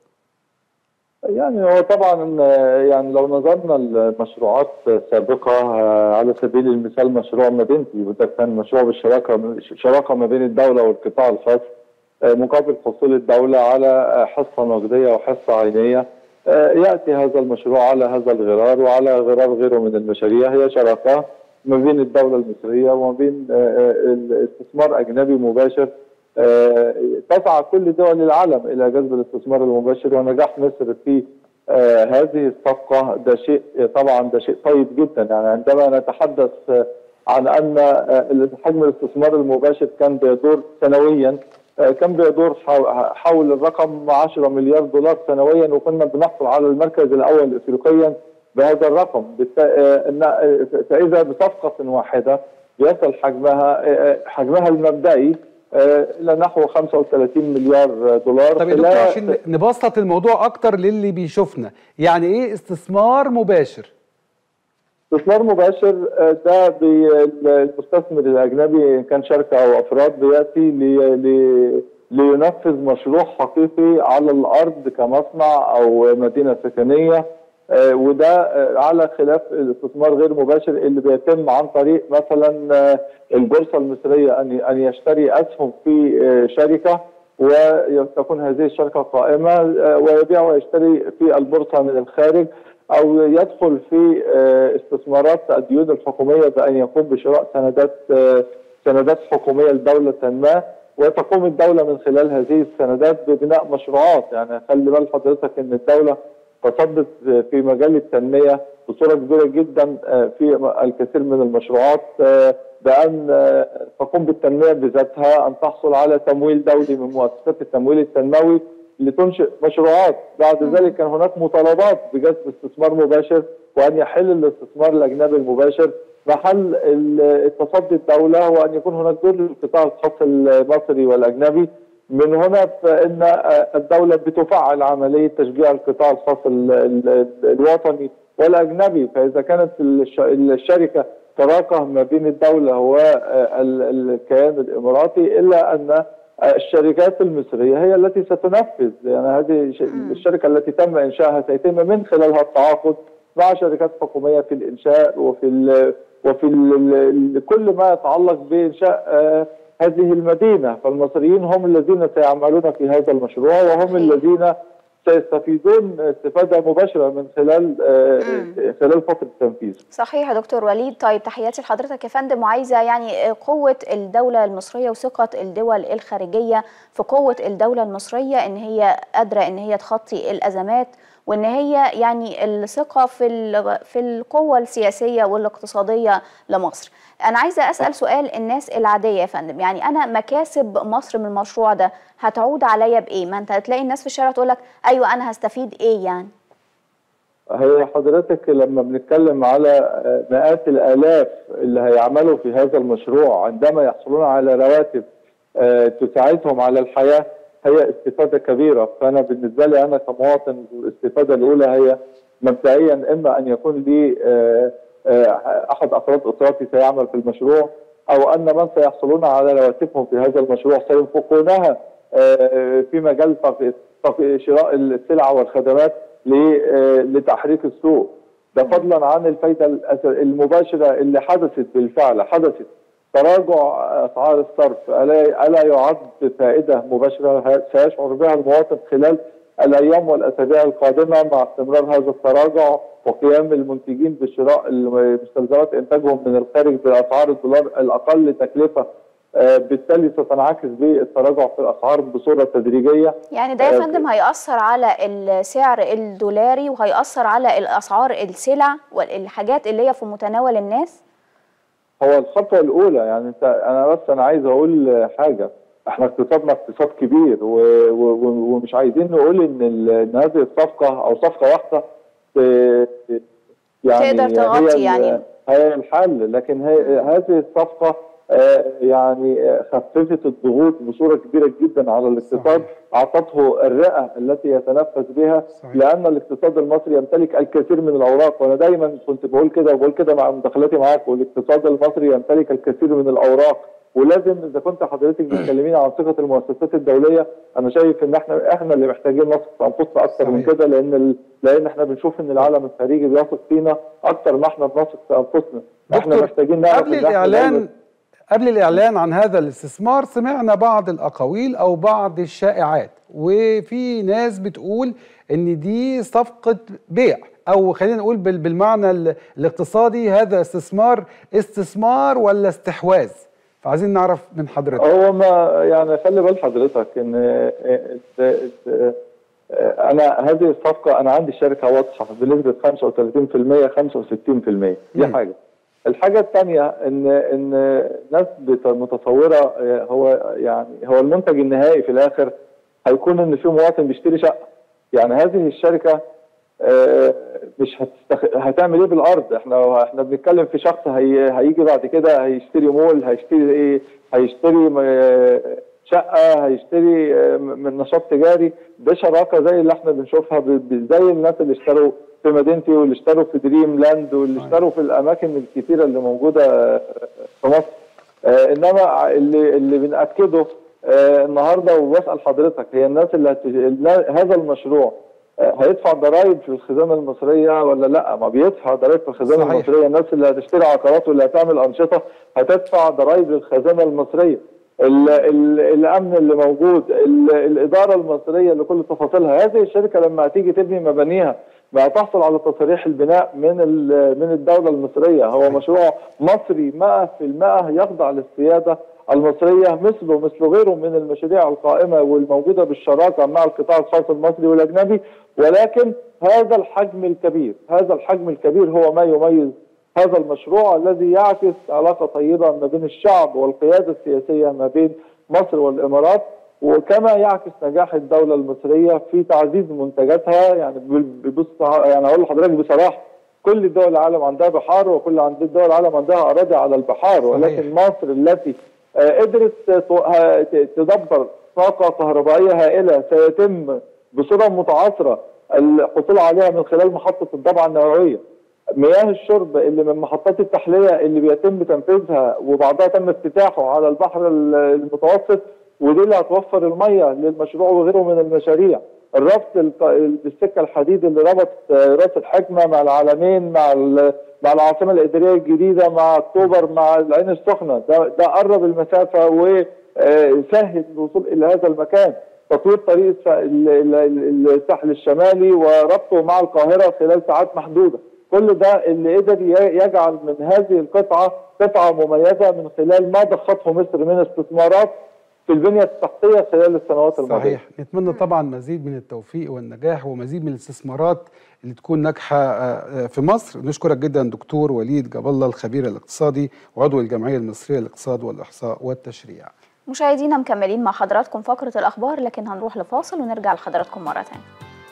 يعني هو طبعا يعني لو نظرنا لمشروعات سابقه على سبيل المثال مشروع مدينتي وده كان مشروع بالشراكه شراكه ما بين الدوله والقطاع الخاص مقابل حصول الدوله على حصه نقديه وحصه عينيه ياتي هذا المشروع على هذا الغرار وعلى غرار غيره من المشاريع هي شراكه ما بين الدوله المصريه وما بين استثمار اجنبي مباشر تسعى كل دول العالم الى جذب الاستثمار المباشر ونجاح مصر في هذه الصفقه ده شيء طبعا ده شيء طيب جدا يعني عندما نتحدث عن ان حجم الاستثمار المباشر كان بيدور سنويا كان بيدور حول الرقم 10 مليار دولار سنويا وكنا بنحصل على المركز الاول افريقيا بهذا الرقم فاذا بصفقه واحده يصل حجمها حجمها المبدئي الى نحو 35 مليار دولار طب يا دكتور عشان نبسط الموضوع اكتر للي بيشوفنا يعني ايه استثمار مباشر استثمار مباشر ده المستثمر الاجنبي ان كان شركه او افراد بياتي لي لي لينفذ مشروع حقيقي على الارض كمصنع او مدينه سكنيه وده على خلاف الاستثمار غير مباشر اللي بيتم عن طريق مثلا البورصه المصريه ان ان يشتري اسهم في شركه وتكون هذه الشركه قائمه ويبيع ويشتري في البورصه من الخارج او يدخل في استثمارات الديون الحكوميه بان يقوم بشراء سندات سندات حكوميه لدوله ما وتقوم الدوله من خلال هذه السندات ببناء مشروعات يعني خلي بال حضرتك ان الدوله تصدت في مجال التنميه بصوره كبيره جدا في الكثير من المشروعات بان تقوم بالتنميه بذاتها ان تحصل على تمويل دولي من مؤسسات التمويل التنموي لتنشئ مشروعات بعد ذلك كان هناك مطالبات بجذب استثمار مباشر وان يحل الاستثمار الاجنبي المباشر محل التصدي الدوله هو ان يكون هناك دور للقطاع الخاص المصري والاجنبي من هنا فان الدوله بتفعل عمليه تشجيع القطاع الخاص الوطني والاجنبي فاذا كانت الشركه تراكه ما بين الدوله والكيان الاماراتي الا ان الشركات المصريه هي التي ستنفذ يعني هذه ش- الشركه التي تم انشائها سيتم من خلالها التعاقد مع شركات حكوميه في الانشاء وفي ال وفي ال ال كل ما يتعلق بانشاء آه، هذه المدينه فالمصريين هم الذين سيعملون في هذا المشروع وهم الذين سيستفيدون استفاده مباشره من خلال آه، خلال فتره التنفيذ صحيح يا دكتور وليد طيب تحياتي لحضرتك يا فندم وعايزه يعني قوه الدوله المصريه وثقه الدول الخارجيه في قوه الدوله المصريه ان هي قادره ان هي تخطي الازمات وان هي يعني الثقه في ال- في القوه السياسيه والاقتصاديه لمصر انا عايزه اسال سؤال الناس العاديه يا فندم يعني انا مكاسب مصر من المشروع ده هتعود عليا بايه ما انت هتلاقي الناس في الشارع تقول لك ايوه انا هستفيد ايه يعني هي حضرتك لما بنتكلم على آه، مئات الالاف اللي هيعملوا في هذا المشروع عندما يحصلون على رواتب آه، تساعدهم على الحياه هي استفاده كبيره فانا بالنسبه لي انا كمواطن الاستفاده الاولى هي مبدئيا اما ان يكون لي آه، آه، احد افراد اسرتي سيعمل في المشروع او ان من سيحصلون على رواتبهم في هذا المشروع سينفقونها آه، في مجال تق- تق- شراء السلع والخدمات ل- آه، لتحريك السوق ده فضلا عن الفايده الأس- المباشره اللي حدثت بالفعل حدثت تراجع اسعار الصرف الا الا يعد فائده مباشره ه- سيشعر بها المواطن خلال الايام والاسابيع القادمه مع استمرار هذا التراجع وقيام المنتجين بشراء مستلزمات انتاجهم من الخارج باسعار الدولار الاقل تكلفه آه، بالتالي ستنعكس بالتراجع في الاسعار بصوره تدريجيه يعني ده يا آه، فندم هيأثر على السعر الدولاري وهيأثر على الأسعار السلع والحاجات اللي هي في متناول الناس هو الخطوه الاولى يعني انت انا بس انا عايز اقول حاجه احنا اقتصادنا اقتصاد كبير و... و... و- ومش عايزين نقول ان ال... ان هذه الصفقه او صفقه واحده ت- يعني تقدر تغطي هي ال- يعني. هي الحل لكن هي هذه الصفقه آه، يعني آه، خففت الضغوط بصوره كبيره جدا على الاقتصاد اعطته الرئه التي يتنفس بها لان الاقتصاد المصري يمتلك الكثير من الاوراق وانا دايما كنت بقول كده وبقول كده مع مداخلاتي معاك والاقتصاد المصري يمتلك الكثير من الاوراق ولازم اذا كنت حضرتك بتكلميني عن ثقه المؤسسات الدوليه انا شايف ان احنا احنا اللي محتاجين نثق في انفسنا اكثر من كده لان ال... لان احنا بنشوف ان العالم الخارجي بيثق فينا اكثر ما احنا بنثق في انفسنا احنا دكتور، محتاجين نعرف قبل إن إحنا الإعلان دولة- قبل الإعلان عن هذا الاستثمار سمعنا بعض الأقاويل أو بعض الشائعات وفي ناس بتقول إن دي صفقة بيع أو خلينا نقول بال- بالمعنى ال- الاقتصادي هذا استثمار استثمار ولا استحواذ فعايزين نعرف من حضرتك هو ما يعني خلي بال حضرتك ان آه، آه، آه، آه، انا هذه الصفقه انا عندي شركه واضحه بنسبه 35% 65% دي مم. حاجه الحاجه الثانيه ان ان ناس بت- متصوره آه، هو يعني هو المنتج النهائي في الاخر هيكون ان في مواطن بيشتري شقه يعني هذه الشركه آه، مش هتستخ... هتعمل ايه بالارض احنا احنا بنتكلم في شخص هي... هيجي بعد كده هيشتري مول هيشتري ايه هيشتري م- شقه هيشتري آه، من نشاط تجاري بشراكه زي اللي احنا بنشوفها ب... ب- زي الناس اللي اشتروا في مدينتي واللي اشتروا في دريم لاند واللي اشتروا في الاماكن الكثيره اللي موجوده آه، في مصر آه، انما اللي اللي بناكده آه، النهارده وبسال حضرتك هي الناس اللي هت... النا- هذا المشروع آه، هيدفع ضرائب في الخزانه المصريه ولا لا؟ ما بيدفع ضرائب في الخزانه صحيح. المصريه، الناس اللي هتشتري عقارات واللي هتعمل انشطه هتدفع ضرائب للخزانه المصريه. ال ال الامن اللي موجود، ال الاداره المصريه لكل تفاصيلها، هذه الشركه لما هتيجي تبني مبانيها ما هتحصل على تصاريح البناء من ال- من الدوله المصريه، هو مشروع مصري 100% يخضع للسياده المصريه مثله مثل غيره من المشاريع القائمه والموجوده بالشراكه مع القطاع الخاص المصري والاجنبي ولكن هذا الحجم الكبير هذا الحجم الكبير هو ما يميز هذا المشروع الذي يعكس علاقه طيبه ما بين الشعب والقياده السياسيه ما بين مصر والامارات وكما يعكس نجاح الدوله المصريه في تعزيز منتجاتها يعني ببص يعني اقول لحضرتك بصراحه كل دول العالم عندها بحار وكل عند دول العالم عندها اراضي على البحار ولكن مصر التي آه، قدرت ت- ه- ت- تدبر طاقه كهربائيه هائله سيتم بصوره متعاصره الحصول عليها من خلال محطه الضبعه النوويه مياه الشرب اللي من محطات التحليه اللي بيتم تنفيذها وبعضها تم افتتاحه على البحر ال- المتوسط ودي اللي هتوفر الميه للمشروع وغيره من المشاريع الربط الق- بالسكه الحديد اللي ربط آه، راس الحكمه مع العالمين مع ال- مع العاصمه الاداريه الجديده مع اكتوبر مع العين السخنه ده ده قرب المسافه وسهل الوصول الى هذا المكان تطوير طريق الس- ال- ال- ال- الساحل الشمالي وربطه مع القاهره خلال ساعات محدوده كل ده اللي قدر ي- يجعل من هذه القطعه قطعه مميزه من خلال ما ضخته مصر من استثمارات في البنيه التحتيه خلال السنوات الماضيه صحيح نتمنى طبعا مزيد من التوفيق والنجاح ومزيد من الاستثمارات اللي تكون ناجحه آه، آه، في مصر نشكرك جدا دكتور وليد جاب الله الخبير الاقتصادي وعضو الجمعيه المصريه للاقتصاد والاحصاء والتشريع مشاهدينا مكملين مع حضراتكم فقرة الأخبار لكن هنروح لفاصل ونرجع لحضراتكم مرة تانية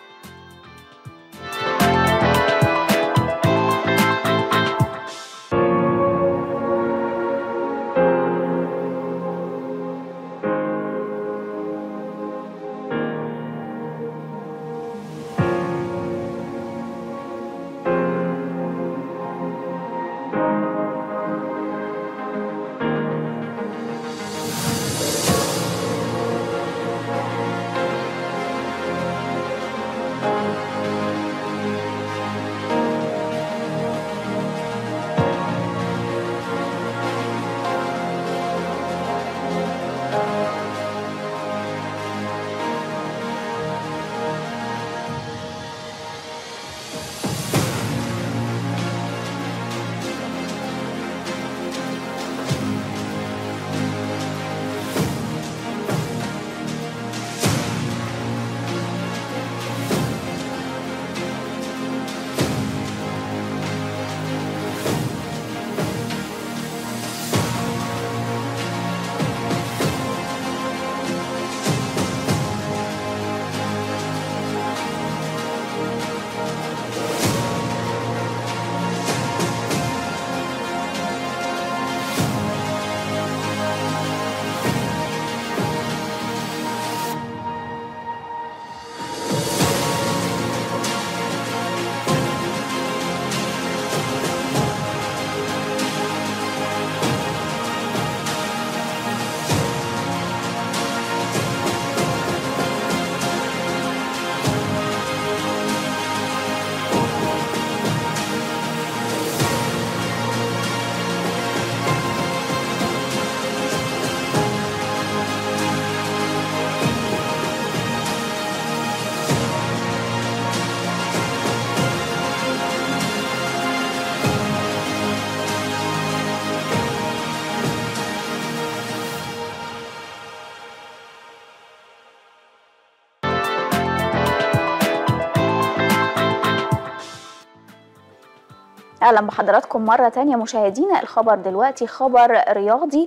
اهلا بحضراتكم مره تانية مشاهدينا الخبر دلوقتي خبر رياضي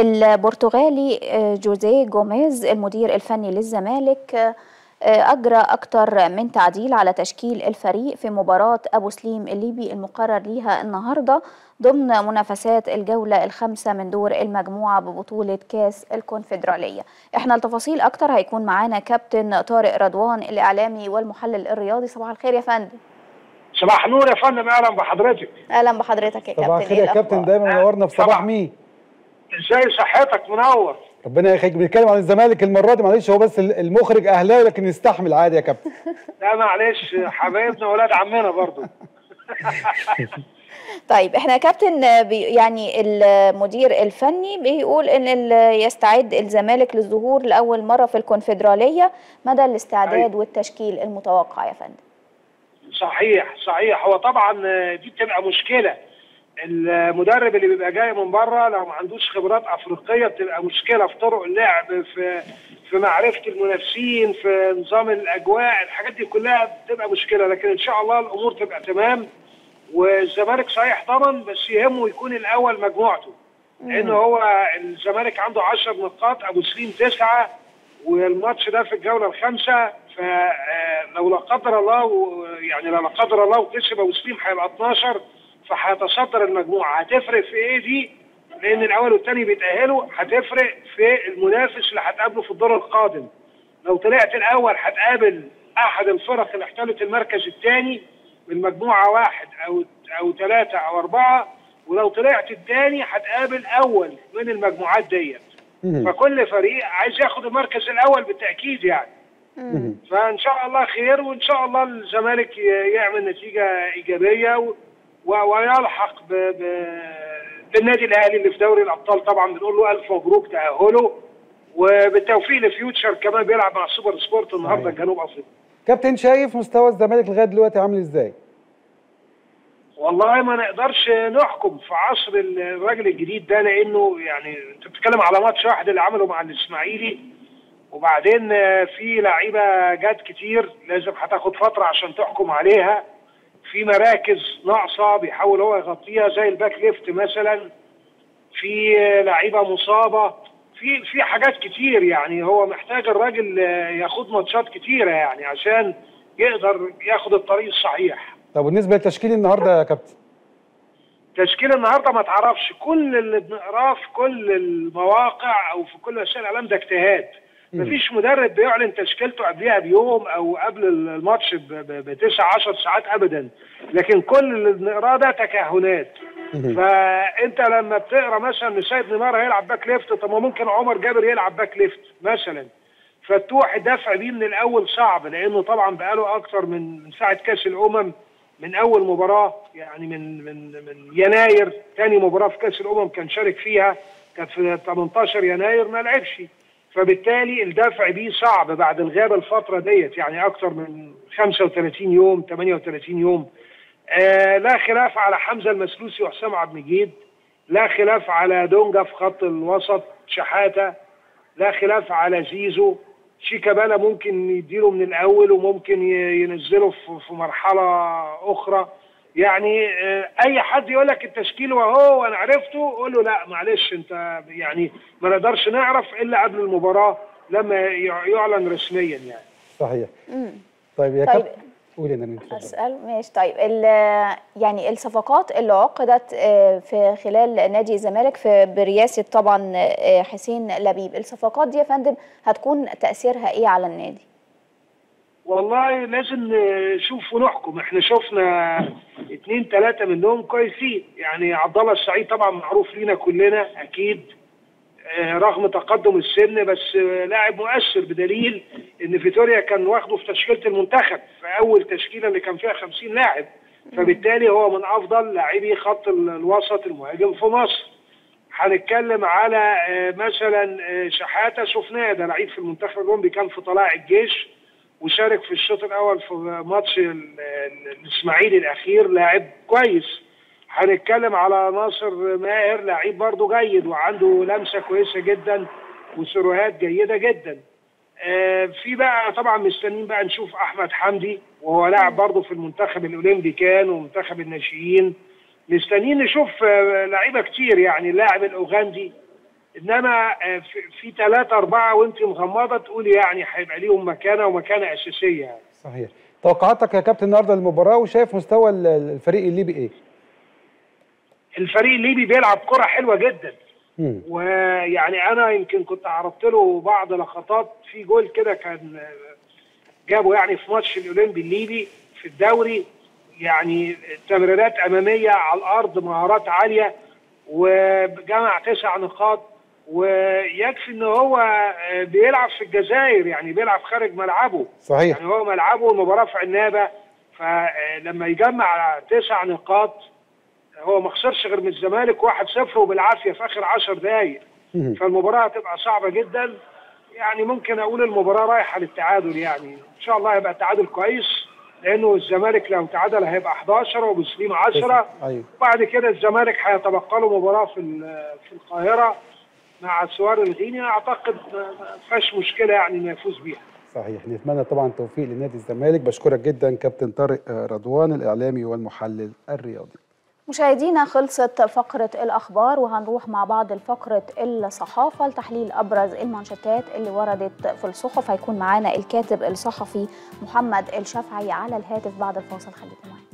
البرتغالي آه، جوزيه جوميز المدير الفني للزمالك آه، آه، اجرى اكتر من تعديل على تشكيل الفريق في مباراه ابو سليم الليبي المقرر ليها النهارده ضمن منافسات الجوله الخامسه من دور المجموعه ببطوله كاس الكونفدراليه احنا التفاصيل اكتر هيكون معانا كابتن طارق رضوان الاعلامي والمحلل الرياضي صباح الخير يا فندم صباح النور يا فندم اهلا بحضرتك اهلا بحضرتك يا كابتن صباح الخير إيه يا كابتن الأخبار؟ دايما منورنا في صباح مين ازاي صحتك منور ربنا يخليك بنتكلم عن الزمالك المره دي معلش هو بس المخرج اهلاوي لكن يستحمل عادي يا كابتن لا معلش حبايبنا ولاد عمنا برضو طيب احنا يا كابتن آه، بي يعني المدير الفني بيقول ان ال- يستعد الزمالك للظهور لاول مره في الكونفدراليه مدى الاستعداد والتشكيل المتوقع يا فندم صحيح صحيح هو طبعا دي بتبقى مشكله المدرب اللي بيبقى جاي من بره لو ما عندوش خبرات افريقيه بتبقى مشكله في طرق اللعب في في معرفه المنافسين في نظام الاجواء الحاجات دي كلها بتبقى مشكله لكن ان شاء الله الامور تبقى تمام والزمالك صحيح طبعا بس يهمه يكون الاول مجموعته لان هو الزمالك عنده 10 نقاط ابو سليم تسعه والماتش ده في الجوله الخامسه فلو لا قدر الله و- يعني لو لا قدر الله وكسب ابو سليم هيبقى 12 فهيتصدر المجموعه هتفرق في ايه دي؟ لان الاول والثاني بيتاهلوا هتفرق في المنافس اللي هتقابله في الدور القادم لو طلعت الاول هتقابل احد الفرق اللي احتلت المركز الثاني من مجموعه واحد او او ثلاثه او اربعه ولو طلعت الثاني هتقابل اول من المجموعات ديت مهم. فكل فريق عايز ياخد المركز الاول بالتاكيد يعني فان شاء الله خير وان شاء الله الزمالك ي- يعمل نتيجه ايجابيه و- و- ويلحق ب... ب... بالنادي الاهلي اللي في دوري الابطال طبعا بنقول له الف مبروك تاهله وبالتوفيق لفيوتشر كمان بيلعب مع سوبر سبورت النهارده صحيح. جنوب افريقيا كابتن شايف مستوى الزمالك لغايه دلوقتي عامل ازاي؟ والله ما نقدرش نحكم في عصر الراجل الجديد ده لانه يعني انت بتتكلم على ماتش واحد اللي عمله مع الاسماعيلي وبعدين آه، في لعيبه جات كتير لازم هتاخد فتره عشان تحكم عليها في مراكز ناقصه بيحاول هو يغطيها زي الباك ليفت مثلا في آه، لعيبه مصابه في في حاجات كتير يعني هو محتاج الراجل آه، ياخد ماتشات كتيره يعني عشان يقدر ياخد الطريق الصحيح طب بالنسبه لتشكيل النهارده يا كابتن تشكيل النهارده ما تعرفش كل اللي بنقراه في كل المواقع او في كل وسائل الاعلام ده اجتهاد مم. مفيش مدرب بيعلن تشكيلته قبلها بيوم او قبل الماتش ب- ب- بتسع عشر ساعات ابدا لكن كل اللي بنقراه ده تكهنات فانت لما بتقرا مثلا ان سيد نيمار هيلعب باك ليفت طب ما ممكن عمر جابر يلعب باك ليفت مثلا فتوح الدفع بيه من الاول صعب لانه طبعا بقاله اكتر من من ساعه كاس الامم من اول مباراه يعني من من من يناير ثاني مباراه في كاس الامم كان شارك فيها كانت في 18 يناير ما لعبش فبالتالي الدفع بيه صعب بعد الغياب الفتره ديت يعني اكتر من 35 يوم 38 يوم آه لا خلاف على حمزه المسلوسي وحسام عبد المجيد لا خلاف على دونجا في خط الوسط شحاته لا خلاف على زيزو شيكابالا ممكن يديله من الاول وممكن ي- ينزله في في مرحله اخرى يعني آه، اي حد يقول لك التشكيل وهو وانا عرفته قول له لا معلش انت يعني ما نقدرش نعرف الا قبل المباراه لما يع- يعلن رسميا يعني صحيح مم. طيب يا طيب. كابتن قولي انا اتفضل اسال ماشي طيب ال- يعني الصفقات اللي عقدت آه، في خلال نادي الزمالك في برئاسه طبعا آه، حسين لبيب الصفقات دي يا فندم هتكون تاثيرها ايه على النادي والله لازم نشوف ونحكم احنا شفنا اتنين تلاتة منهم كويسين يعني عبد الله السعيد طبعا معروف لينا كلنا اكيد آه، رغم تقدم السن بس آه، لاعب مؤثر بدليل ان فيتوريا كان واخده في تشكيله المنتخب في اول تشكيله اللي كان فيها 50 لاعب فبالتالي هو من افضل لاعبي خط ال- الوسط المهاجم في مصر هنتكلم على آه، مثلا آه، شحاته شفناه ده لعيب في المنتخب الاولمبي كان في طلائع الجيش وشارك في الشوط الاول في ماتش ال- ال- الاسماعيلي الاخير لاعب كويس هنتكلم على ناصر ماهر لعيب برضه جيد وعنده لمسه كويسه جدا وسيروهات جيده جدا آه، في بقى طبعا مستنيين بقى نشوف احمد حمدي وهو لاعب برضه في المنتخب الاولمبي كان ومنتخب الناشئين مستنيين نشوف آه، لعيبه كتير يعني اللاعب الاوغندي انما آه، في- في ثلاثه اربعه وانت مغمضه تقولي يعني هيبقى ليهم مكانه ومكانه اساسيه يعني. صحيح توقعاتك يا كابتن النهارده للمباراه وشايف مستوى ال- الفريق الليبي ايه؟ الفريق الليبي بيلعب كره حلوه جدا مم. ويعني انا يمكن كنت عرضت له بعض لقطات في جول كده كان جابه يعني في ماتش الاولمبي الليبي في الدوري يعني تمريرات اماميه على الارض مهارات عاليه وجمع تسع نقاط ويكفي ان هو بيلعب في الجزائر يعني بيلعب خارج ملعبه صحيح يعني هو ملعبه المباراه في عنابه فلما يجمع تسع نقاط هو ما خسرش غير من الزمالك 1-0 وبالعافيه في اخر 10 دقائق مم. فالمباراه هتبقى صعبه جدا يعني ممكن اقول المباراه رايحه للتعادل يعني ان شاء الله هيبقى التعادل كويس لانه الزمالك لو تعادل هيبقى 11 ومسلم 10 ايوه وبعد كده الزمالك هيتبقى له مباراه في ال- في القاهره مع سوار الغيني اعتقد ما ما فيهاش مشكله يعني انه يفوز بيها صحيح نتمنى طبعا التوفيق لنادي الزمالك بشكرك جدا كابتن طارق آه، رضوان الاعلامي والمحلل الرياضي مشاهدينا خلصت فقرة الأخبار وهنروح مع بعض لفقرة الصحافة لتحليل أبرز المانشيتات اللي وردت في الصحف هيكون معانا الكاتب الصحفي محمد الشافعي على الهاتف بعد الفاصل خليكم معانا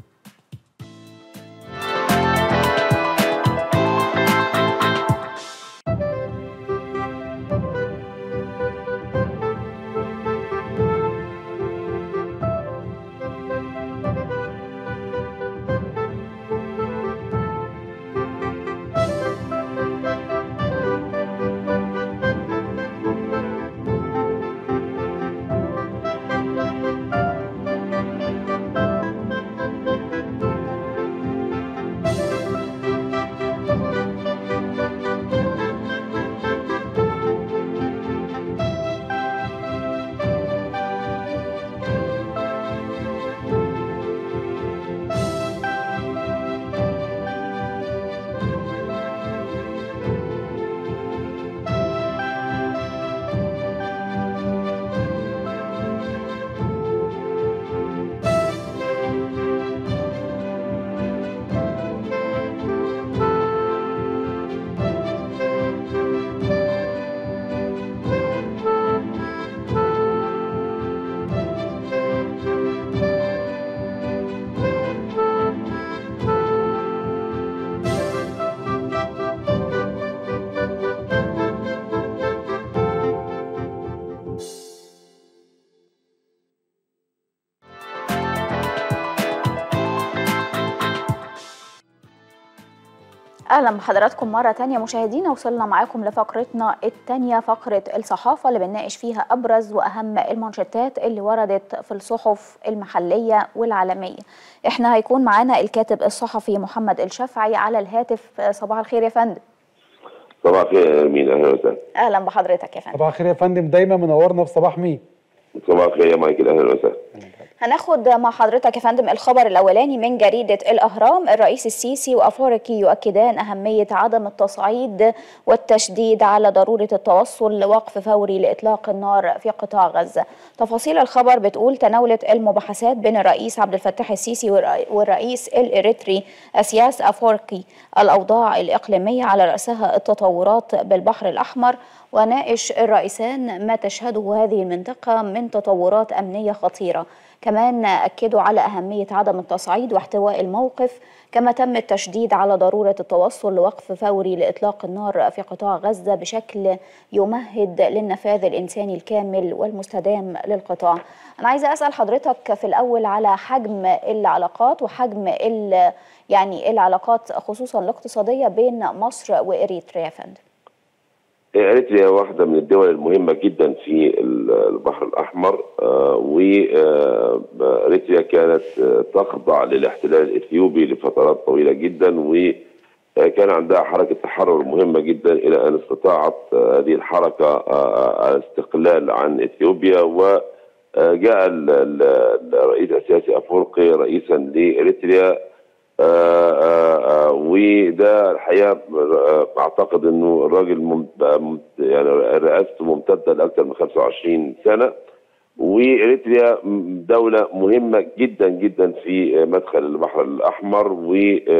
اهلا بحضراتكم مره تانية مشاهدينا وصلنا معاكم لفقرتنا التانية فقره الصحافه اللي بنناقش فيها ابرز واهم المانشيتات اللي وردت في الصحف المحليه والعالميه احنا هيكون معانا الكاتب الصحفي محمد الشافعي على الهاتف صباح الخير يا فندم صباح الخير يا مين اهلا وسهلا اهلا بحضرتك يا فندم صباح الخير يا فندم دايما منورنا في صباح مين صباح الخير يا مايكل اهلا وسهلا هناخد مع حضرتك يا فندم الخبر الأولاني من جريدة الأهرام الرئيس السيسي وأفارقي يؤكدان أهمية عدم التصعيد والتشديد على ضرورة التوصل لوقف فوري لإطلاق النار في قطاع غزة تفاصيل الخبر بتقول تناولت المباحثات بين الرئيس عبد الفتاح السيسي والرئيس الإريتري أسياس أفارقي الأوضاع الإقليمية على رأسها التطورات بالبحر الأحمر وناقش الرئيسان ما تشهده هذه المنطقة من تطورات أمنية خطيرة كمان أكدوا على أهمية عدم التصعيد واحتواء الموقف كما تم التشديد على ضرورة التوصل لوقف فوري لإطلاق النار في قطاع غزة بشكل يمهد للنفاذ الإنساني الكامل والمستدام للقطاع أنا عايزة أسأل حضرتك في الأول على حجم العلاقات وحجم يعني العلاقات خصوصا الاقتصادية بين مصر وإريتريا فندم اريتريا واحدة من الدول المهمة جدا في البحر الأحمر واريتريا كانت تخضع للاحتلال الإثيوبي لفترات طويلة جدا وكان عندها حركة تحرر مهمة جدا إلى أن استطاعت هذه الحركة الاستقلال عن إثيوبيا وجاء الرئيس السياسي أفورقي رئيسا لإريتريا آآ آآ وده الحقيقه اعتقد انه الراجل ممت... يعني رئاسته ممتده لاكثر من 25 سنه واريتريا دوله مهمه جدا جدا في مدخل البحر الاحمر و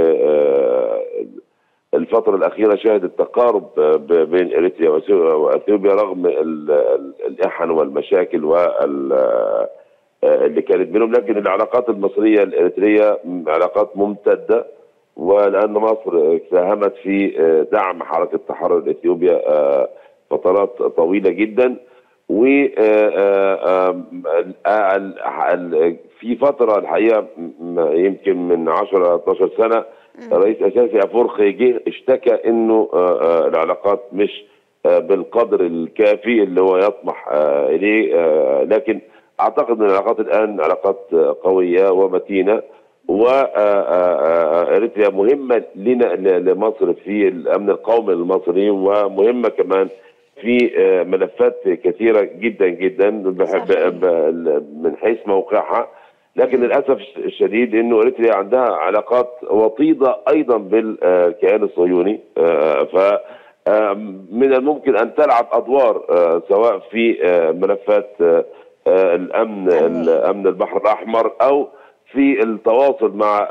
الفترة الأخيرة شهدت تقارب بين إريتريا وأثيوبيا رغم الإحن والمشاكل وال اللي كانت بينهم لكن العلاقات المصريه الاريتريه علاقات ممتده ولان مصر ساهمت في دعم حركه تحرر اثيوبيا فترات طويله جدا و في فتره الحقيقه يمكن من 10 12 سنه رئيس اساسي افورخي جه اشتكى انه العلاقات مش بالقدر الكافي اللي هو يطمح اليه لكن اعتقد ان العلاقات الان علاقات قويه ومتينه واريتريا مهمه لنا لمصر في الامن القومي المصري ومهمه كمان في ملفات كثيره جدا جدا من حيث موقعها لكن للاسف الشديد انه اريتريا عندها علاقات وطيده ايضا بالكيان الصهيوني ف من الممكن ان تلعب ادوار سواء في ملفات الامن الامن البحر الاحمر او في التواصل مع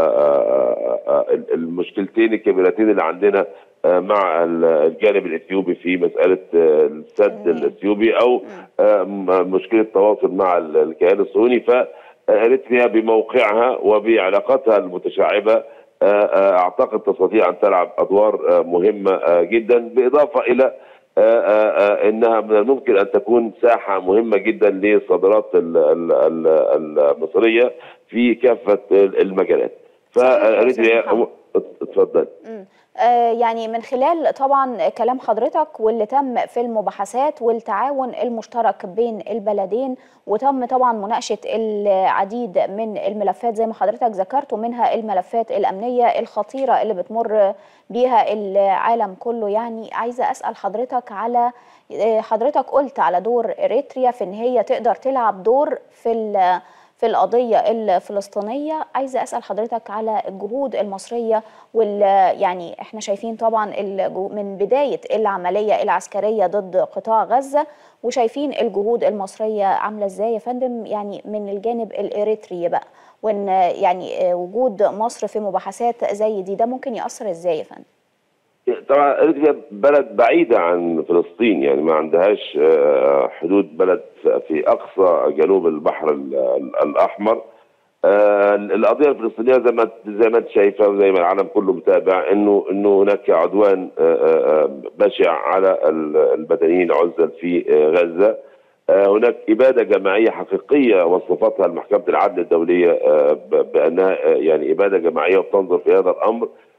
المشكلتين الكبيرتين اللي عندنا مع الجانب الاثيوبي في مساله السد الاثيوبي او مشكله التواصل مع الكيان الصهيوني فاريتريا بموقعها وبعلاقاتها المتشعبه اعتقد تستطيع ان تلعب ادوار مهمه جدا بالاضافه الى انها من الممكن ان تكون ساحه مهمه جدا للصادرات المصريه في كافه المجالات فاريتريا اتفضل آه يعني من خلال طبعا كلام حضرتك واللي تم في المباحثات والتعاون المشترك بين البلدين وتم طبعا مناقشه العديد من الملفات زي ما حضرتك ذكرت ومنها الملفات الامنيه الخطيره اللي بتمر بيها العالم كله يعني عايزه اسال حضرتك على حضرتك قلت على دور اريتريا في ان هي تقدر تلعب دور في في القضية الفلسطينية عايزة أسأل حضرتك على الجهود المصرية وال يعني احنا شايفين طبعا من بداية العملية العسكرية ضد قطاع غزة وشايفين الجهود المصرية عاملة ازاي يا فندم يعني من الجانب الإريتري بقى وان يعني وجود مصر في مباحثات زي دي ده ممكن يأثر ازاي يا فندم؟ طبعا اريتريا بلد بعيده عن فلسطين يعني ما عندهاش حدود بلد في اقصى جنوب البحر الاحمر القضيه الفلسطينيه زي ما زي ما انت شايفه وزي ما العالم كله متابع انه انه هناك عدوان بشع على المدنيين العزل في غزه هناك اباده جماعيه حقيقيه وصفتها محكمه العدل الدوليه بانها يعني اباده جماعيه وبتنظر في هذا الامر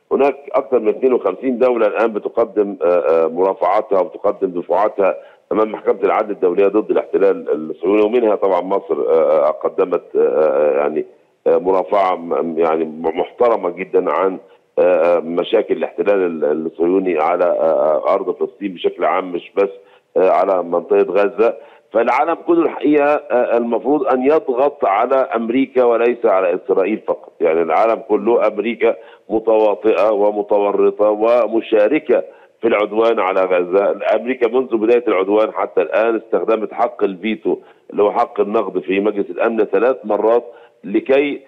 هناك اكثر من 52 دوله الان بتقدم آه، آه، مرافعاتها وبتقدم دفوعاتها امام محكمه العدل الدوليه ضد الاحتلال الصهيوني ومنها طبعا مصر آه، آه، قدمت آه، آه، يعني آه، مرافعه م- يعني محترمه جدا عن آه، آه، مشاكل الاحتلال ال- الصهيوني على آه، آه، ارض فلسطين بشكل عام مش بس آه، على منطقه غزه فالعالم كله الحقيقه آه، المفروض ان يضغط على امريكا وليس على اسرائيل فقط، يعني العالم كله امريكا متواطئه ومتورطه ومشاركه في العدوان على غزه، امريكا منذ بدايه العدوان حتى الان استخدمت حق الفيتو اللي هو حق النقد في مجلس الامن ثلاث مرات لكي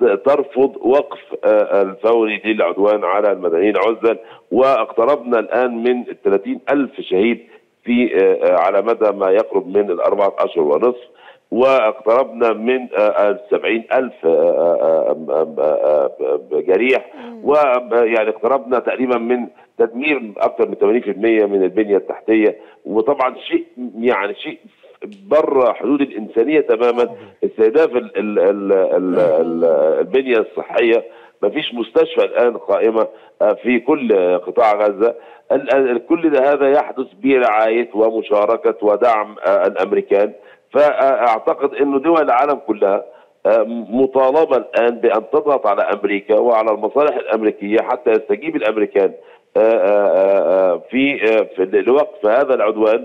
ترفض وقف آه، الفوري للعدوان على المدنيين عزلا واقتربنا الان من 30 الف شهيد في آه، آه، على مدى ما يقرب من الأربعة أشهر ونصف واقتربنا من سبعين ألف آه، آه، آه، آه، جريح ويعني اقتربنا تقريبا من تدمير أكثر من 80% من البنية التحتية وطبعا شيء يعني شيء بره حدود الإنسانية تماما استهداف ال- ال- ال- ال- ال- البنية الصحية ما فيش مستشفى الآن قائمة آه، في كل آه، قطاع غزة ال- ال- كل ده هذا يحدث برعاية ومشاركة ودعم آه، الأمريكان فأعتقد أنه دول العالم كلها آه، مطالبة الآن بأن تضغط على أمريكا وعلى المصالح الأمريكية حتى يستجيب الأمريكان آه، آه، آه، في آه، في لوقف هذا العدوان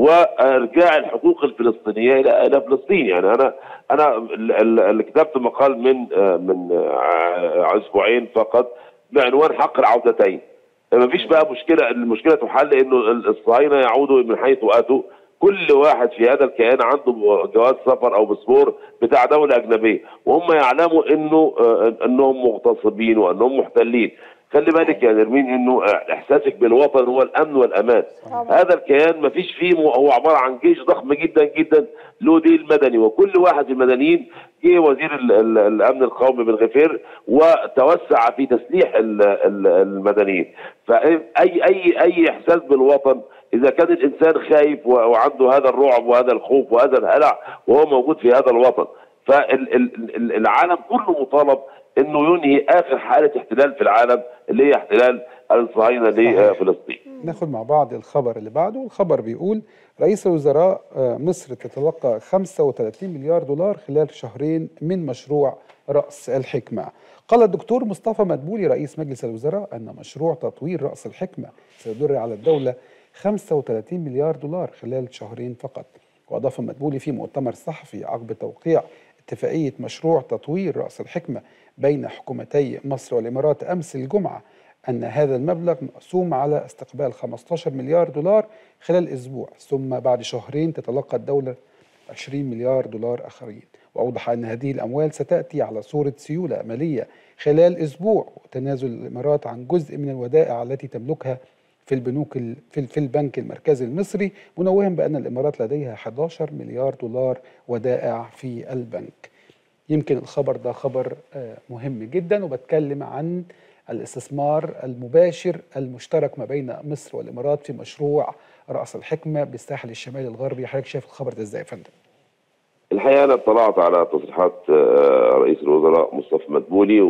وارجاع الحقوق الفلسطينيه الى الى فلسطين يعني انا انا ال- ال- اللي كتبت مقال من آه، من آه، اسبوعين فقط بعنوان حق العودتين ما فيش بقى مشكله المشكله تحل انه الصهاينه يعودوا من حيث اتوا كل واحد في هذا الكيان عنده جواز سفر او باسبور بتاع دوله اجنبيه وهم يعلموا انه آه، انهم مغتصبين وانهم محتلين خلي بالك يا نرمين انه احساسك بالوطن هو الامن والامان هذا الكيان ما فيش فيه مو- هو عباره عن جيش ضخم جدا جدا له ديل مدني وكل واحد في المدنيين جه وزير ال- ال- الامن القومي بن غفير وتوسع في تسليح ال- ال- المدنيين فاي اي اي احساس بالوطن اذا كان الانسان خايف و- وعنده هذا الرعب وهذا الخوف وهذا الهلع وهو موجود في هذا الوطن فالعالم كله مطالب انه ينهي اخر حاله احتلال في العالم اللي هي احتلال الصهاينه لفلسطين ناخد مع بعض الخبر اللي بعده الخبر بيقول رئيس الوزراء آه، مصر تتلقى 35 مليار دولار خلال شهرين من مشروع رأس الحكمة قال الدكتور مصطفى مدبولي رئيس مجلس الوزراء أن مشروع تطوير رأس الحكمة سيدر على الدولة 35 مليار دولار خلال شهرين فقط وأضاف مدبولي في مؤتمر صحفي عقب توقيع اتفاقية مشروع تطوير رأس الحكمة بين حكومتي مصر والإمارات أمس الجمعة أن هذا المبلغ مقسوم على استقبال 15 مليار دولار خلال أسبوع ثم بعد شهرين تتلقى الدولة 20 مليار دولار آخرين وأوضح أن هذه الأموال ستأتي على صورة سيولة مالية خلال أسبوع وتنازل الإمارات عن جزء من الودائع التي تملكها في البنوك ال- في في البنك المركزي المصري منوها بأن الإمارات لديها 11 مليار دولار ودائع في البنك يمكن الخبر ده خبر آه، مهم جدا وبتكلم عن الاستثمار المباشر المشترك ما بين مصر والامارات في مشروع راس الحكمه بالساحل الشمالي الغربي حضرتك شايف الخبر ده ازاي يا فندم؟ الحقيقه انا اطلعت على تصريحات آه، رئيس الوزراء مصطفى مدبولي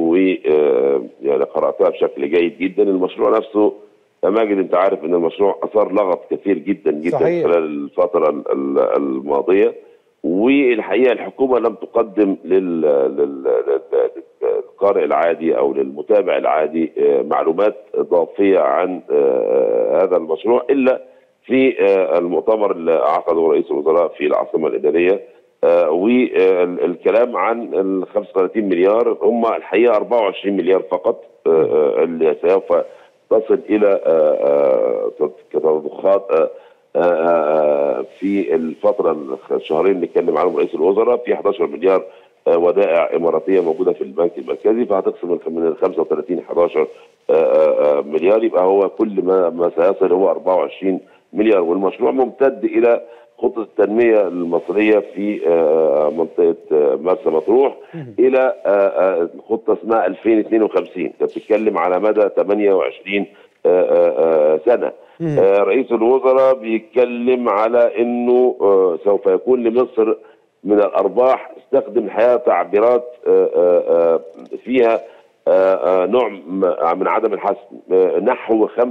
ويعني قراتها بشكل جيد جدا المشروع نفسه يا ماجد انت عارف ان المشروع اثار لغط كثير جدا جدا صحيح. خلال الفتره ال- ال- الماضيه والحقيقه الحكومه لم تقدم لل- لل- لل- للقارئ العادي او للمتابع العادي آه، معلومات اضافيه عن آه، هذا المشروع الا في آه، المؤتمر اللي عقده رئيس الوزراء في العاصمه الاداريه آه، والكلام عن ال 35 مليار هم الحقيقه 24 مليار فقط آه، آه، اللي سوف تصل الى آه، آه، كتضخات آه، آه، آه، في الفتره الشهرين اللي اتكلم عنهم رئيس الوزراء في 11 مليار آه، ودائع اماراتيه موجوده في البنك المركزي فهتقسم من- من ال 35 11 آه، آه، مليار يبقى هو كل ما ما سيصل هو 24 مليار والمشروع ممتد الى خطه التنميه المصريه في آه، منطقه آه، مرسى مطروح الى آه، آه، خطه اسمها 2052 انت بتتكلم على مدى 28 آه، آه، آه، سنه آه، رئيس الوزراء بيتكلم على انه آه، سوف يكون لمصر من الارباح استخدم الحقيقه تعبيرات آه، آه، آه، فيها آه، آه، نوع م- من عدم الحسم آه، نحو 35%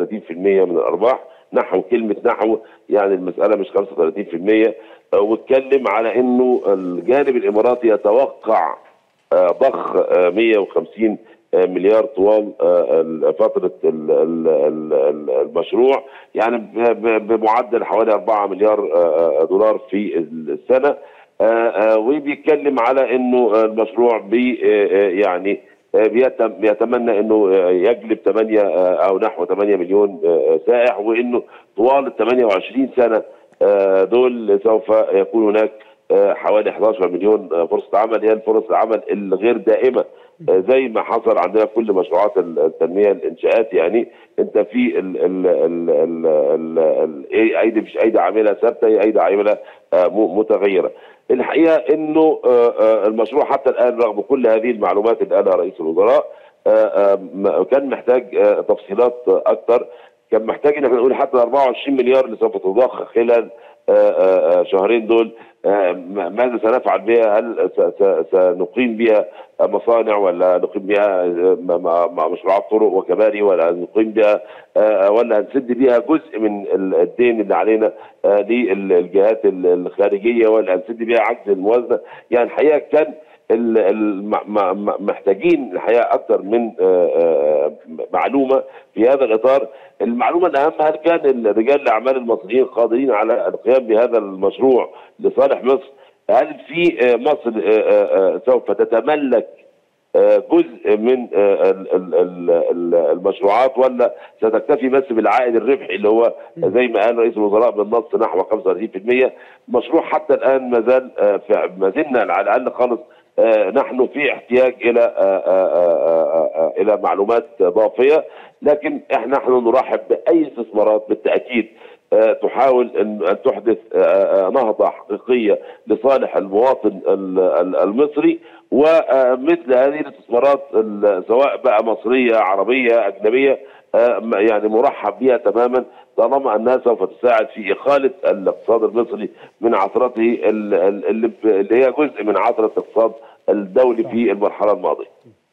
من الارباح نحو كلمه نحو يعني المساله مش 35% آه، واتكلم على انه الجانب الاماراتي يتوقع آه، ضخ آه، 150 آه، مليار طوال آه، ال- فتره ال- ال- ال- ال- المشروع يعني ب- ب- بمعدل حوالي 4 مليار آه، آه، دولار في السنه آه، آه، وبيتكلم على انه المشروع بي آه، آه، يعني آه، بيتم بيتمنى انه آه، يجلب 8 آه، او نحو 8 مليون آه، سائح وانه طوال ال 28 سنه آه، دول سوف يكون هناك آه، حوالي 11 مليون آه، فرصه عمل هي الفرص العمل الغير دائمه آه، زي ما حصل عندنا في كل مشروعات ال- التنميه الانشاءات يعني انت في ال ال ال ال ال ال إيه ايدي مش ايدي عامله ثابته هي ايدي عامله آه، م- متغيره. الحقيقه انه آه، آه، المشروع حتى الان رغم كل هذه المعلومات اللي قالها رئيس الوزراء آه، آه، م- كان محتاج آه، تفصيلات آه، اكثر كان محتاج ان احنا نقول حتى 24 مليار اللي سوف تضخ خلال آه، آه، آه، شهرين دول آه، م- ماذا سنفعل بها؟ هل س- س- سنقيم بها مصانع ولا نقيم بها آه، م- م- م- مشروعات طرق وكباري ولا نقيم بها آه، ولا هنسد بها جزء من ال- الدين اللي علينا آه، للجهات ال- الخارجيه ولا هنسد بها عجز الموازنه يعني الحقيقه كان ال- ال- م- م- م- محتاجين الحقيقه اكثر من آه، آه، معلومه في هذا الاطار المعلومه الاهم هل كان رجال الاعمال المصريين قادرين على القيام بهذا المشروع لصالح مصر هل في آه، مصر آه، آه، آه، سوف تتملك آه، جزء من آه، ال- ال- ال- ال- المشروعات ولا ستكتفي بس بالعائد الربحي اللي هو زي ما قال رئيس الوزراء بالنص نحو 35% مشروع حتى الان ما زال آه، في- ما زلنا على الاقل خالص آه، نحن في احتياج الى آه، آه، آه، آه، الى معلومات ضافيه لكن احنا نحن نرحب باي استثمارات بالتاكيد آه، تحاول ان أن تحدث آه، آه، نهضه حقيقيه لصالح المواطن ال- ال- المصري ومثل هذه الاستثمارات ال- سواء بقى مصريه عربيه اجنبيه آه، م- يعني مرحب بها تماما طالما انها سوف تساعد في اقاله الاقتصاد المصري من عثرته ال- ال- اللي ب- اللي هي جزء من عثره الاقتصاد الدولي في المرحله الماضيه.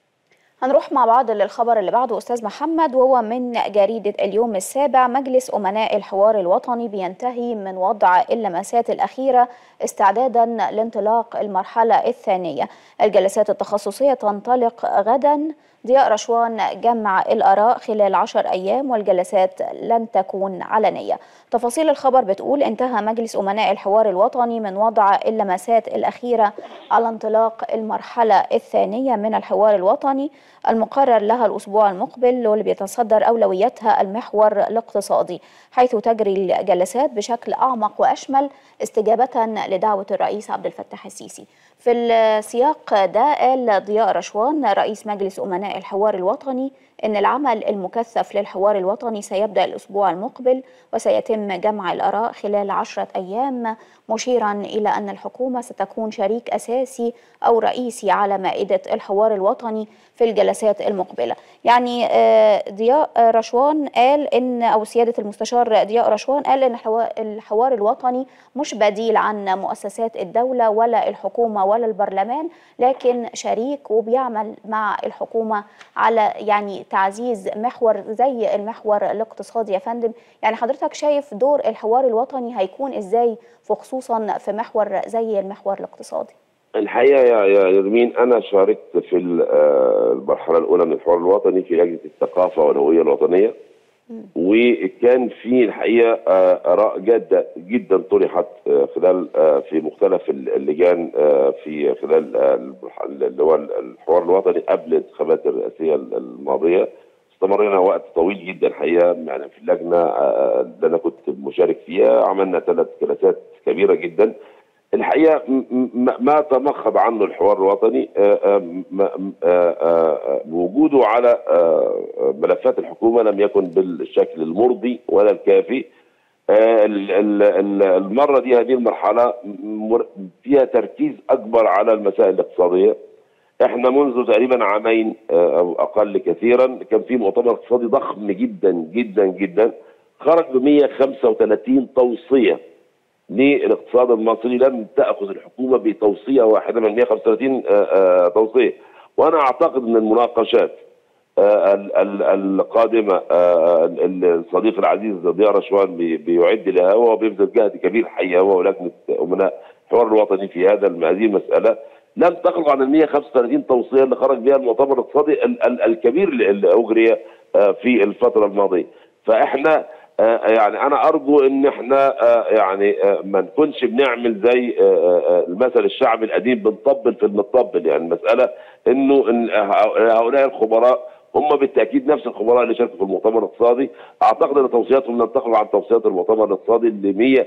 هنروح مع بعض للخبر اللي بعده أستاذ محمد وهو من جريدة اليوم السابع مجلس أمناء الحوار الوطني بينتهي من وضع اللمسات الأخيرة استعدادا لانطلاق المرحلة الثانية الجلسات التخصصية تنطلق غدا ضياء رشوان جمع الآراء خلال عشر أيام والجلسات لن تكون علنية تفاصيل الخبر بتقول انتهى مجلس أمناء الحوار الوطني من وضع اللمسات الأخيرة على انطلاق المرحلة الثانية من الحوار الوطني المقرر لها الأسبوع المقبل واللي بيتصدر أولوياتها المحور الاقتصادي حيث تجري الجلسات بشكل أعمق وأشمل استجابة لدعوة الرئيس عبد الفتاح السيسي في السياق ده قال ضياء رشوان رئيس مجلس أمناء الحوار الوطني إن العمل المكثف للحوار الوطني سيبدأ الأسبوع المقبل وسيتم جمع الآراء خلال عشرة أيام مشيرا إلى أن الحكومة ستكون شريك أساسي أو رئيسي على مائدة الحوار الوطني في الجلسات المقبلة يعني آه، ضياء رشوان قال إن أو سيادة المستشار ضياء رشوان قال إن الحوا- الحوار الوطني مش بديل عن مؤسسات الدولة ولا الحكومة ولا البرلمان لكن شريك وبيعمل مع الحكومة على يعني تعزيز محور زي المحور الاقتصادي يا فندم يعني حضرتك شايف دور الحوار الوطني هيكون ازاي في خصوصا في محور زي المحور الاقتصادي الحقيقه يا يا يرمين انا شاركت في ال- آه، المرحله الاولى من الحوار الوطني في لجنه الثقافه والهويه الوطنيه وكان في الحقيقه آه، اراء جاده جدا طرحت آه، خلال آه، في مختلف اللجان آه، في خلال آه، المرح- اللي هو الحوار الوطني قبل الانتخابات الرئاسيه الماضيه استمرينا وقت طويل جدا الحقيقه يعني في اللجنه آه، اللي انا كنت مشارك فيها عملنا ثلاث جلسات كبيره جدا الحقيقه م- م- ما تمخض عنه الحوار الوطني آه، آه، م- م- آه، آه، وجوده على آه، آه، ملفات الحكومه لم يكن بالشكل المرضي ولا الكافي آه، ال- ال- ال- المره دي هذه المرحله مر- فيها تركيز اكبر على المسائل الاقتصاديه احنا منذ تقريبا عامين آه، او اقل كثيرا كان في مؤتمر اقتصادي ضخم جدا جدا جدا خرج ب 135 توصيه للاقتصاد المصري لم تاخذ الحكومه بتوصيه واحده من 135 آه، آه، توصيه وانا اعتقد ان المناقشات آه، ال- ال- القادمه آه، ال- الصديق العزيز ضياء رشوان بي- بيعد لها هو بيبذل جهد كبير الحقيقه هو ولجنه امناء الحوار الوطني في هذا هذه المساله لم تخرج عن ال 135 توصيه اللي خرج بها المؤتمر الاقتصادي ال- ال- الكبير اللي اللي اجري آه، في الفتره الماضيه فاحنا آه، يعني انا ارجو ان احنا آه، يعني آه، ما نكونش بنعمل زي آه، آه، المثل الشعبي القديم بنطبل في المطبل يعني المساله انه إن هؤلاء الخبراء هم بالتاكيد نفس الخبراء اللي شاركوا في المؤتمر الاقتصادي اعتقد ان توصياتهم لن تخرج عن توصيات المؤتمر الاقتصادي اللي 100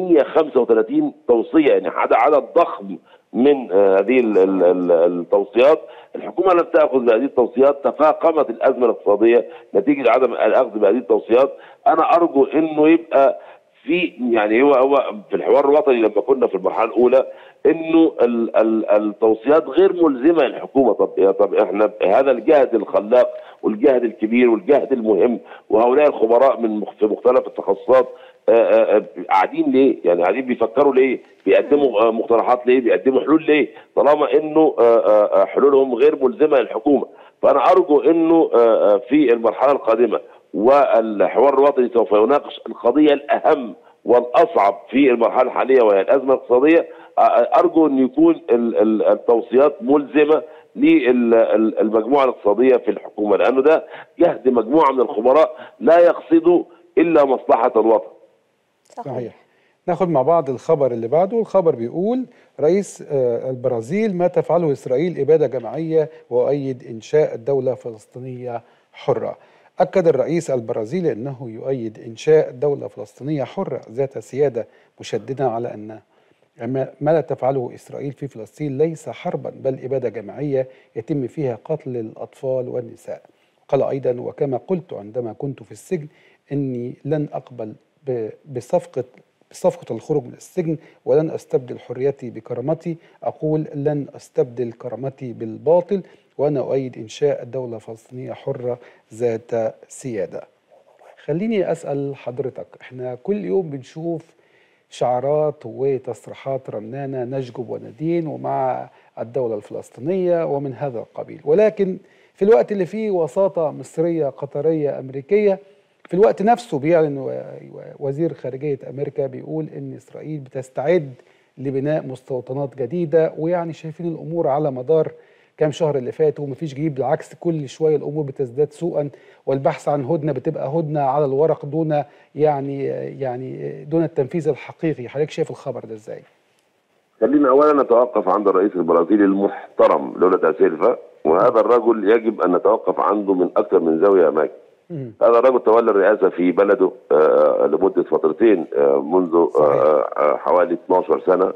135 توصيه يعني هذا عدد ضخم من آه، هذه ال- ال- ال- التوصيات الحكومه لم تاخذ بهذه التوصيات تفاقمت الازمه الاقتصاديه نتيجه عدم الاخذ بهذه التوصيات انا ارجو انه يبقى في يعني هو هو في الحوار الوطني لما كنا في المرحله الاولى انه ال ال التوصيات غير ملزمه للحكومه طب يا طب احنا هذا الجهد الخلاق والجهد الكبير والجهد المهم وهؤلاء الخبراء من مخ- في مختلف التخصصات آه، آه، آه، قاعدين ليه؟ يعني قاعدين بيفكروا ليه؟ بيقدموا آه، مقترحات ليه؟ بيقدموا حلول ليه؟ طالما انه آه، آه، آه، حلولهم غير ملزمه للحكومه، فانا ارجو انه آه، آه، في المرحله القادمه والحوار الوطني سوف يناقش القضيه الاهم والاصعب في المرحله الحاليه وهي الازمه الاقتصاديه آه، آه، ارجو ان يكون ال- ال- التوصيات ملزمه للمجموعه الاقتصاديه في الحكومه لانه ده جهد مجموعه من الخبراء لا يقصدوا الا مصلحه الوطن. صحيح ناخد مع بعض الخبر اللي بعده الخبر بيقول رئيس آه، البرازيل ما تفعله إسرائيل إبادة جماعية وأيد إنشاء الدولة فلسطينية حرة أكد الرئيس البرازيلي أنه يؤيد إنشاء دولة فلسطينية حرة ذات سيادة مشددا على أن ما ما لا تفعله إسرائيل في فلسطين ليس حربا بل إبادة جماعية يتم فيها قتل الأطفال والنساء قال أيضا وكما قلت عندما كنت في السجن أني لن أقبل ب- بصفقة بصفقة الخروج من السجن ولن أستبدل حريتي بكرامتي أقول لن أستبدل كرامتي بالباطل وأنا أؤيد إنشاء الدولة الفلسطينية حرة ذات سيادة خليني أسأل حضرتك احنا كل يوم بنشوف شعارات وتصريحات رنانة نشجب وندين ومع الدولة الفلسطينية ومن هذا القبيل ولكن في الوقت اللي فيه وساطة مصرية قطرية أمريكية في الوقت نفسه بيعلن و- و- وزير خارجية أمريكا بيقول إن إسرائيل بتستعد لبناء مستوطنات جديدة ويعني شايفين الأمور على مدار كام شهر اللي فاتوا ومفيش جديد بالعكس كل شوية الأمور بتزداد سوءا والبحث عن هدنة بتبقى هدنة على الورق دون يعني يعني دون التنفيذ الحقيقي حضرتك شايف الخبر ده ازاي؟ خلينا اولا نتوقف عند الرئيس البرازيلي المحترم لولا دا سيلفا وهذا الرجل يجب ان نتوقف عنده من اكثر من زاويه اماكن هذا الرجل تولى الرئاسه في بلده آه، لمده فترتين آه، منذ آه، آه، حوالي 12 سنه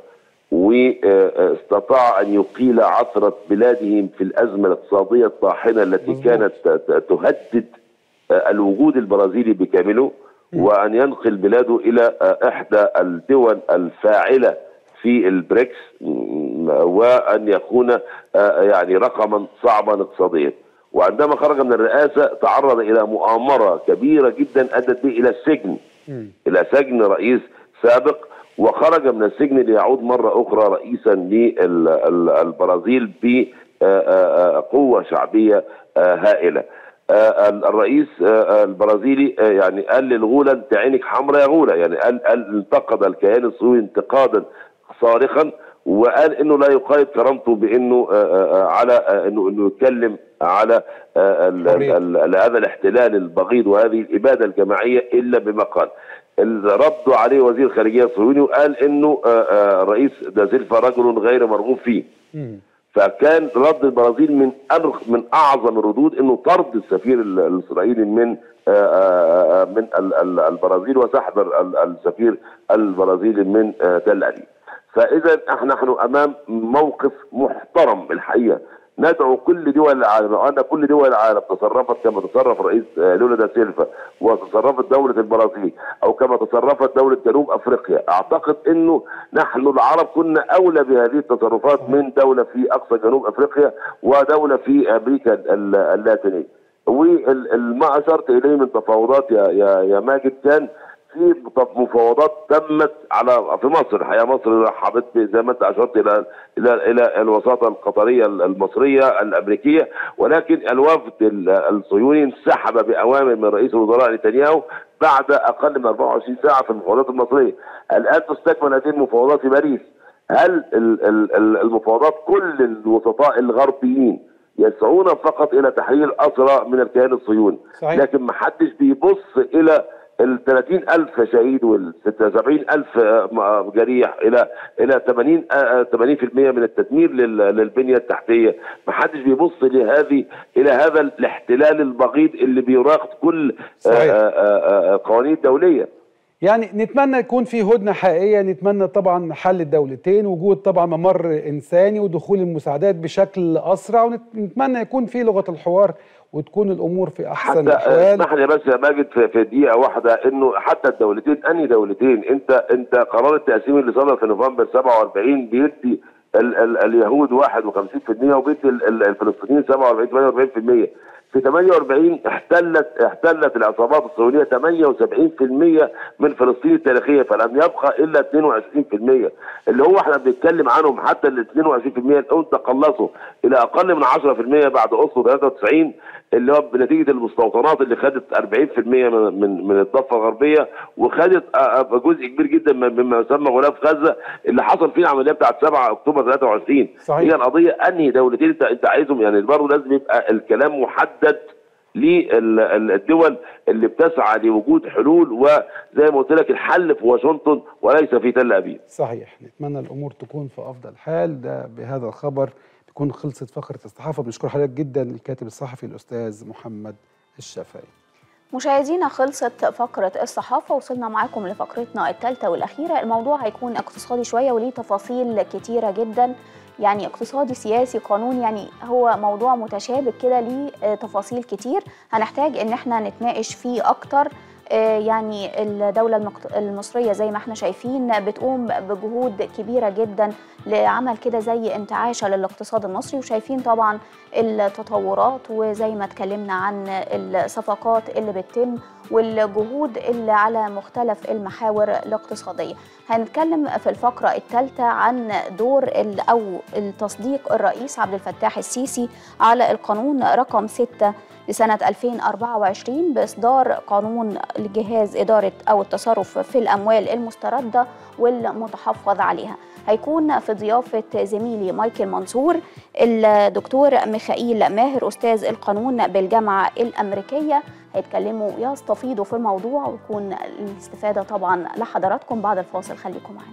واستطاع ان يقيل عثره بلاده في الازمه الاقتصاديه الطاحنه التي كانت ت- ت- تهدد آه، الوجود البرازيلي بكامله وان ينقل بلاده الى آه، احدى الدول الفاعله في البريكس م- وان يكون آه، يعني رقما صعبا اقتصاديا وعندما خرج من الرئاسه تعرض الى مؤامره كبيره جدا ادت به الى السجن الى سجن رئيس سابق وخرج من السجن ليعود مره اخرى رئيسا للبرازيل بقوه شعبيه آه، هائله آه، الرئيس آه، البرازيلي آه، يعني قال للغوله انت عينك حمراء يا غوله يعني قال قال انتقد الكيان الصهيوني انتقادا صارخا وقال انه لا يقيد كرامته بانه آه، آه، على آه، انه انه يتكلم على آه، ال- ال- ال- هذا الاحتلال البغيض وهذه الاباده الجماعيه الا بما قال ال- ردوا عليه وزير الخارجيه الصهيوني وقال انه آه، آه، رئيس دازيلفا رجل غير مرغوب فيه فكان رد البرازيل من أرخ من اعظم الردود انه طرد السفير ال- الاسرائيلي من آه، آه، آه، من ال- ال- البرازيل وسحب ال- ال- السفير البرازيلي من آه، تل ابيب فاذا احنا نحن امام موقف محترم الحقيقه ندعو كل دول العالم وان كل دول العالم تصرفت كما تصرف رئيس آه، لولا دا سيلفا وتصرفت دوله البرازيل او كما تصرفت دوله جنوب افريقيا اعتقد انه نحن العرب كنا اولى بهذه التصرفات من دوله في اقصى جنوب افريقيا ودوله في امريكا ال- اللاتينيه وما اشرت اليه من تفاوضات يا يا يا ماجد كان في مفاوضات تمت على في مصر الحقيقه مصر رحبت زي ما انت اشرت الى الى الى الوساطه القطريه المصريه الامريكيه ولكن الوفد الصهيوني انسحب باوامر من رئيس الوزراء نتنياهو بعد اقل من 24 ساعه في المفاوضات المصريه الان تستكمل هذه المفاوضات في باريس هل المفاوضات كل الوسطاء الغربيين يسعون فقط الى تحرير اسرى من الكيان الصهيوني صحيح. لكن ما حدش بيبص الى ال 30 ألف شهيد وال 76 ألف جريح إلى إلى 80 80% من التدمير للبنية التحتية، ما حدش بيبص لهذه إلى هذا الاحتلال البغيض اللي بيراقب كل صحيح. قوانين دولية. يعني نتمنى يكون في هدنه حقيقيه نتمنى طبعا حل الدولتين وجود طبعا ممر انساني ودخول المساعدات بشكل اسرع ونتمنى يكون في لغه الحوار وتكون الامور في احسن حتى الاحوال اسمح لي بس يا ماجد في, في دقيقه واحده انه حتى الدولتين انهي دولتين انت انت قرار التقسيم اللي صدر في نوفمبر 47 بيدي ال ال اليهود 51% وبيدي الفلسطينيين 47 48% في 48 احتلت احتلت العصابات الصهيونيه 78% من فلسطين التاريخيه فلم يبقى الا 22% اللي هو احنا بنتكلم عنهم حتى ال 22% الان تقلصوا الى اقل من 10% بعد اوسلو 93 اللي هو بنتيجه المستوطنات اللي خدت 40% من من, من الضفه الغربيه وخدت جزء كبير جدا مما يسمى غلاف غزه اللي حصل فيه العمليه بتاعت 7 اكتوبر 23 صحيح. هي القضيه انهي دولتين انت انت عايزهم يعني برضه لازم يبقى الكلام محدد للدول اللي بتسعى لوجود حلول وزي ما قلت لك الحل في واشنطن وليس في تل ابيب. صحيح نتمنى الامور تكون في افضل حال ده بهذا الخبر تكون خلصت فقره الصحافه بنشكر حضرتك جدا الكاتب الصحفي الاستاذ محمد الشافعي. مشاهدينا خلصت فقرة الصحافة وصلنا معاكم لفقرتنا الثالثة والأخيرة الموضوع هيكون اقتصادي شوية وليه تفاصيل كتيرة جدا يعني اقتصادي سياسي قانوني يعني هو موضوع متشابك كده ليه تفاصيل كتير هنحتاج ان احنا نتناقش فيه اكتر يعني الدولة المصرية زي ما احنا شايفين بتقوم بجهود كبيرة جدا لعمل كده زي انتعاشة للاقتصاد المصري وشايفين طبعا التطورات وزي ما اتكلمنا عن الصفقات اللي بتتم والجهود اللي على مختلف المحاور الاقتصادية هنتكلم في الفقرة الثالثة عن دور أو التصديق الرئيس عبد الفتاح السيسي على القانون رقم 6 لسنة 2024 بإصدار قانون لجهاز إدارة أو التصرف في الأموال المستردة والمتحفظ عليها هيكون في ضيافة زميلي مايكل منصور الدكتور ميخائيل ماهر أستاذ القانون بالجامعة الأمريكية هيتكلموا يستفيضوا في الموضوع ويكون الاستفادة طبعا لحضراتكم بعد الفاصل خليكم معانا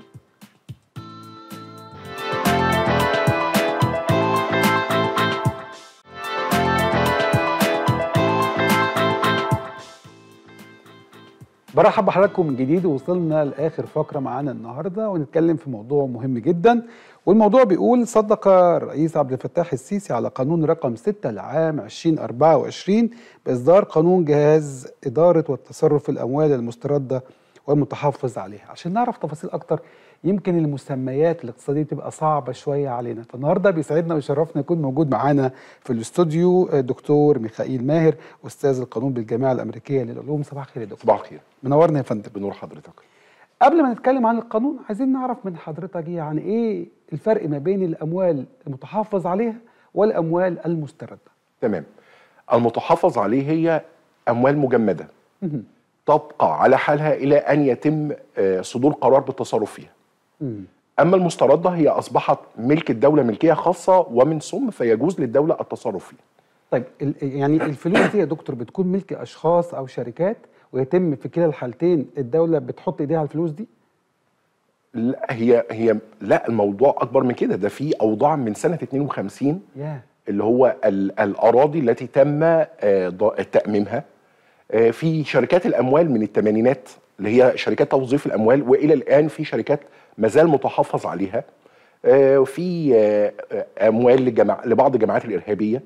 برحب بحضراتكم من جديد وصلنا لاخر فقره معانا النهارده ونتكلم في موضوع مهم جدا والموضوع بيقول صدق الرئيس عبد الفتاح السيسي على قانون رقم 6 لعام 2024 باصدار قانون جهاز اداره والتصرف في الاموال المسترده والمتحفظ عليها عشان نعرف تفاصيل اكتر يمكن المسميات الاقتصاديه تبقى صعبه شويه علينا فالنهارده بيسعدنا ويشرفنا يكون موجود معانا في الاستوديو دكتور ميخائيل ماهر استاذ القانون بالجامعه الامريكيه للعلوم صباح الخير يا دكتور صباح الخير منورنا يا فندم بنور حضرتك قبل ما نتكلم عن القانون عايزين نعرف من حضرتك يعني ايه الفرق ما بين الاموال المتحفظ عليها والاموال المسترده تمام المتحفظ عليه هي اموال مجمده تبقى على حالها الى ان يتم صدور قرار بالتصرف فيها اما المسترده هي اصبحت ملك الدوله ملكيه خاصه ومن ثم فيجوز للدوله التصرف فيها طيب يعني الفلوس دي يا دكتور بتكون ملك اشخاص او شركات ويتم في كلا الحالتين الدوله بتحط ايديها على الفلوس دي لا هي هي لا الموضوع اكبر من كده ده في اوضاع من سنه 52 yeah. اللي هو الاراضي التي تم تاميمها في شركات الاموال من الثمانينات اللي هي شركات توظيف الاموال والى الان في شركات مازال متحفظ عليها وفي اموال لجماع لبعض الجماعات الارهابيه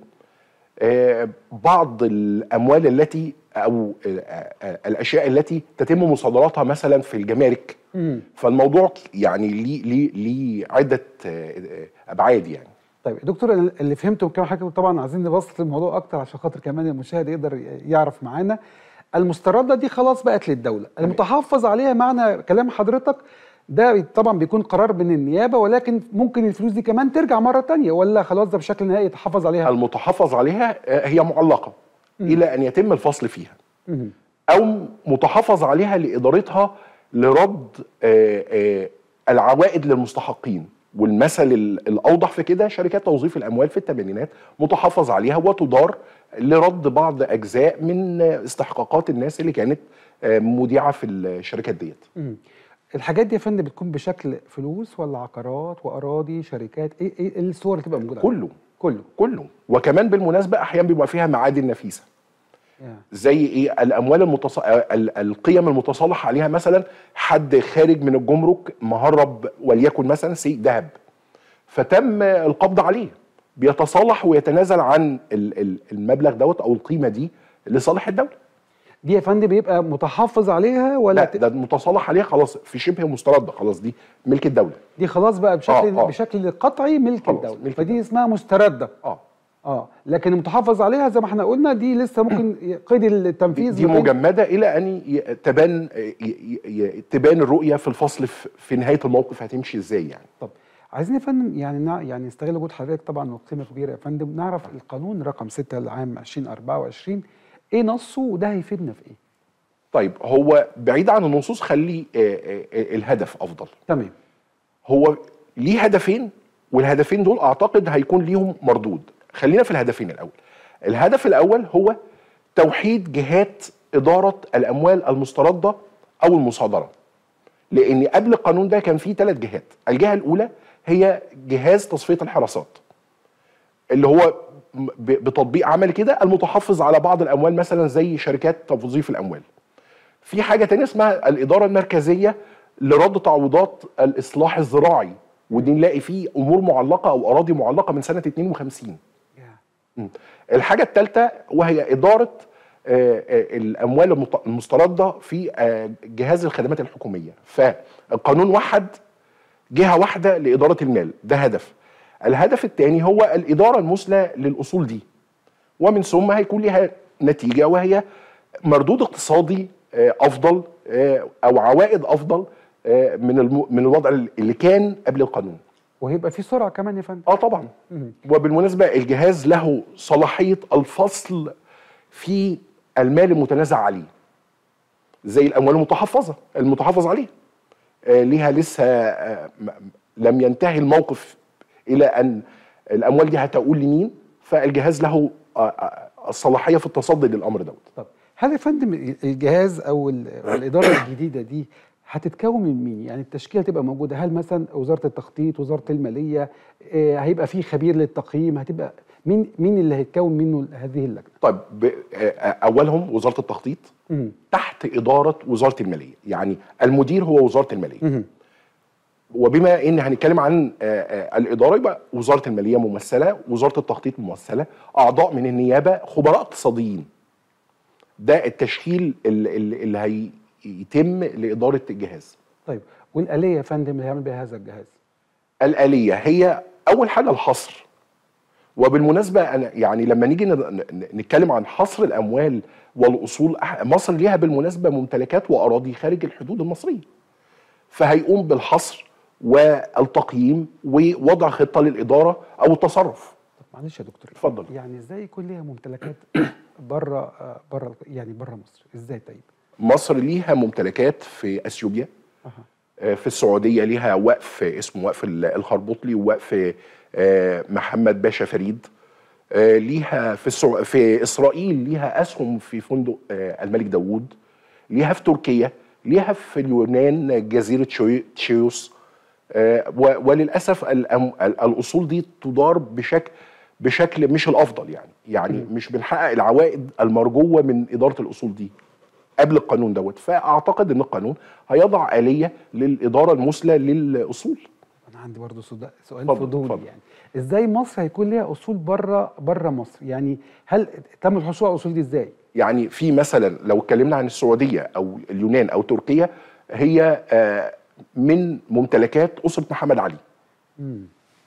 بعض الاموال التي او الاشياء التي تتم مصادراتها مثلا في الجمارك فالموضوع يعني ليه ليه ليه عده ابعاد يعني طيب دكتور اللي فهمته من كلام حضرتك طبعا عايزين نبسط الموضوع اكتر عشان خاطر كمان المشاهد يقدر يعرف معانا المسترده دي خلاص بقت للدوله المتحفظ عليها معنى كلام حضرتك ده طبعا بيكون قرار من النيابه ولكن ممكن الفلوس دي كمان ترجع مره تانية ولا خلاص ده بشكل نهائي يتحفظ عليها المتحفظ عليها آه، هي معلقه الى ان يتم الفصل فيها مم. او متحفظ عليها لادارتها لرد آه، آه، العوائد للمستحقين والمثل ال- الاوضح في كده شركات توظيف الاموال في الثمانينات متحفظ عليها وتدار لرد بعض اجزاء من آه، استحقاقات الناس اللي كانت آه، مودعه في الشركات ديت مم. الحاجات دي يا فندم بتكون بشكل فلوس ولا عقارات واراضي شركات ايه ايه إيه الصور اللي تبقى موجوده كله كله كله وكمان بالمناسبه احيانا بيبقى فيها معادن نفيسه زي ايه الاموال المتص... ال- القيم المتصالح عليها مثلا حد خارج من الجمرك مهرب وليكن مثلا سي ذهب فتم القبض عليه بيتصالح ويتنازل عن ال- ال- المبلغ دوت او القيمه دي لصالح الدوله دي يا فندم بيبقى متحفظ عليها ولا لا ده متصالح عليها خلاص في شبه مسترده خلاص دي ملك الدوله دي خلاص بقى بشكل آه، آه. بشكل قطعي ملك الدوله فدي اسمها مسترده اه اه لكن المتحفظ عليها زي ما احنا قلنا دي لسه ممكن قيد التنفيذ دي ما بين- مجمده الى ان ي- تبان ي- ي- ي- تبان الرؤيه في الفصل في في نهايه الموقف هتمشي ازاي يعني طب عايزين يا فندم يعني نع... يعني نستغل وجود حضرتك طبعا وقيمه كبيره يا فندم نعرف القانون رقم 6 لعام 2024 ايه نصه وده هيفيدنا في ايه؟ طيب هو بعيد عن النصوص خلي آه، آه، آه، الهدف افضل تمام هو ليه هدفين والهدفين دول اعتقد هيكون ليهم مردود خلينا في الهدفين الاول الهدف الاول هو توحيد جهات اداره الاموال المسترده او المصادره لان قبل القانون ده كان فيه ثلاث جهات الجهه الاولى هي جهاز تصفيه الحراسات اللي هو م- ب- بتطبيق عمل كده المتحفظ على بعض الاموال مثلا زي شركات توظيف الاموال في حاجه تانية اسمها الاداره المركزيه لرد تعويضات الاصلاح الزراعي ودي نلاقي فيه امور معلقه او اراضي معلقه من سنه 52 مم. الحاجه الثالثه وهي اداره آه، آه، الاموال المت- المسترده في آه، جهاز الخدمات الحكوميه فالقانون وحد جهه واحده لاداره المال ده هدف الهدف الثاني هو الاداره المثلى للاصول دي ومن ثم هيكون لها نتيجه وهي مردود اقتصادي آه، افضل آه، او عوائد افضل آه، من الم- من الوضع اللي كان قبل القانون وهيبقى في سرعه كمان يا فندم اه طبعا مم. وبالمناسبه الجهاز له صلاحيه الفصل في المال المتنازع عليه زي الاموال المتحفظه المتحفظ عليها آه ليها لسه آه م- لم ينتهي الموقف الى ان الاموال دي هتقول لمين فالجهاز له آه آه الصلاحيه في التصدي للامر دوت طب هل يا فندم الجهاز او ال- الاداره الجديده دي هتتكون من مين؟ يعني التشكيله تبقى موجوده هل مثلا وزاره التخطيط، وزاره الماليه، آه، هيبقى في خبير للتقييم، هتبقى مين مين اللي هيتكون منه هذه اللجنه؟ طيب ب- آه، آه، اولهم وزاره التخطيط مم. تحت اداره وزاره الماليه يعني المدير هو وزاره الماليه مم. وبما ان هنتكلم عن آه، آه، الاداره يبقى وزاره الماليه ممثله وزاره التخطيط ممثله اعضاء من النيابه خبراء اقتصاديين ده التشكيل اللي, اللي هيتم لاداره الجهاز طيب والاليه يا فندم اللي هيعمل بها هذا الجهاز؟ الآلية هي أول حاجة الحصر وبالمناسبة أنا يعني لما نيجي ن- ن- نتكلم عن حصر الأموال والأصول أح- مصر ليها بالمناسبة ممتلكات وأراضي خارج الحدود المصرية فهيقوم بالحصر والتقييم ووضع خطة للإدارة أو التصرف طب معلش يا دكتور اتفضل يعني ازاي يكون ليها ممتلكات بره بره يعني بره مصر؟ ازاي طيب؟ مصر ليها ممتلكات في أثيوبيا آه، في السعودية ليها وقف اسمه وقف ال- الخربوطلي ووقف آه، محمد باشا فريد آه، ليها في السع... في إسرائيل ليها أسهم في فندق آه، الملك داوود ليها في تركيا ليها في اليونان جزيرة شوي- تشيوس آه، و- وللأسف الأم- ال- الأصول دي تدار بشكل بشكل مش الأفضل يعني يعني مش بنحقق العوائد المرجوة من إدارة الأصول دي قبل القانون دوت فاعتقد ان القانون هيضع اليه للاداره المثلى للاصول انا عندي برضه سؤال سؤال اتفضل، فضولي اتفضل. يعني ازاي مصر هيكون ليها اصول بره بره مصر؟ يعني هل تم الحصول على الاصول دي ازاي؟ يعني في مثلا لو اتكلمنا عن السعوديه او اليونان او تركيا هي آه، من ممتلكات اسره محمد علي مم.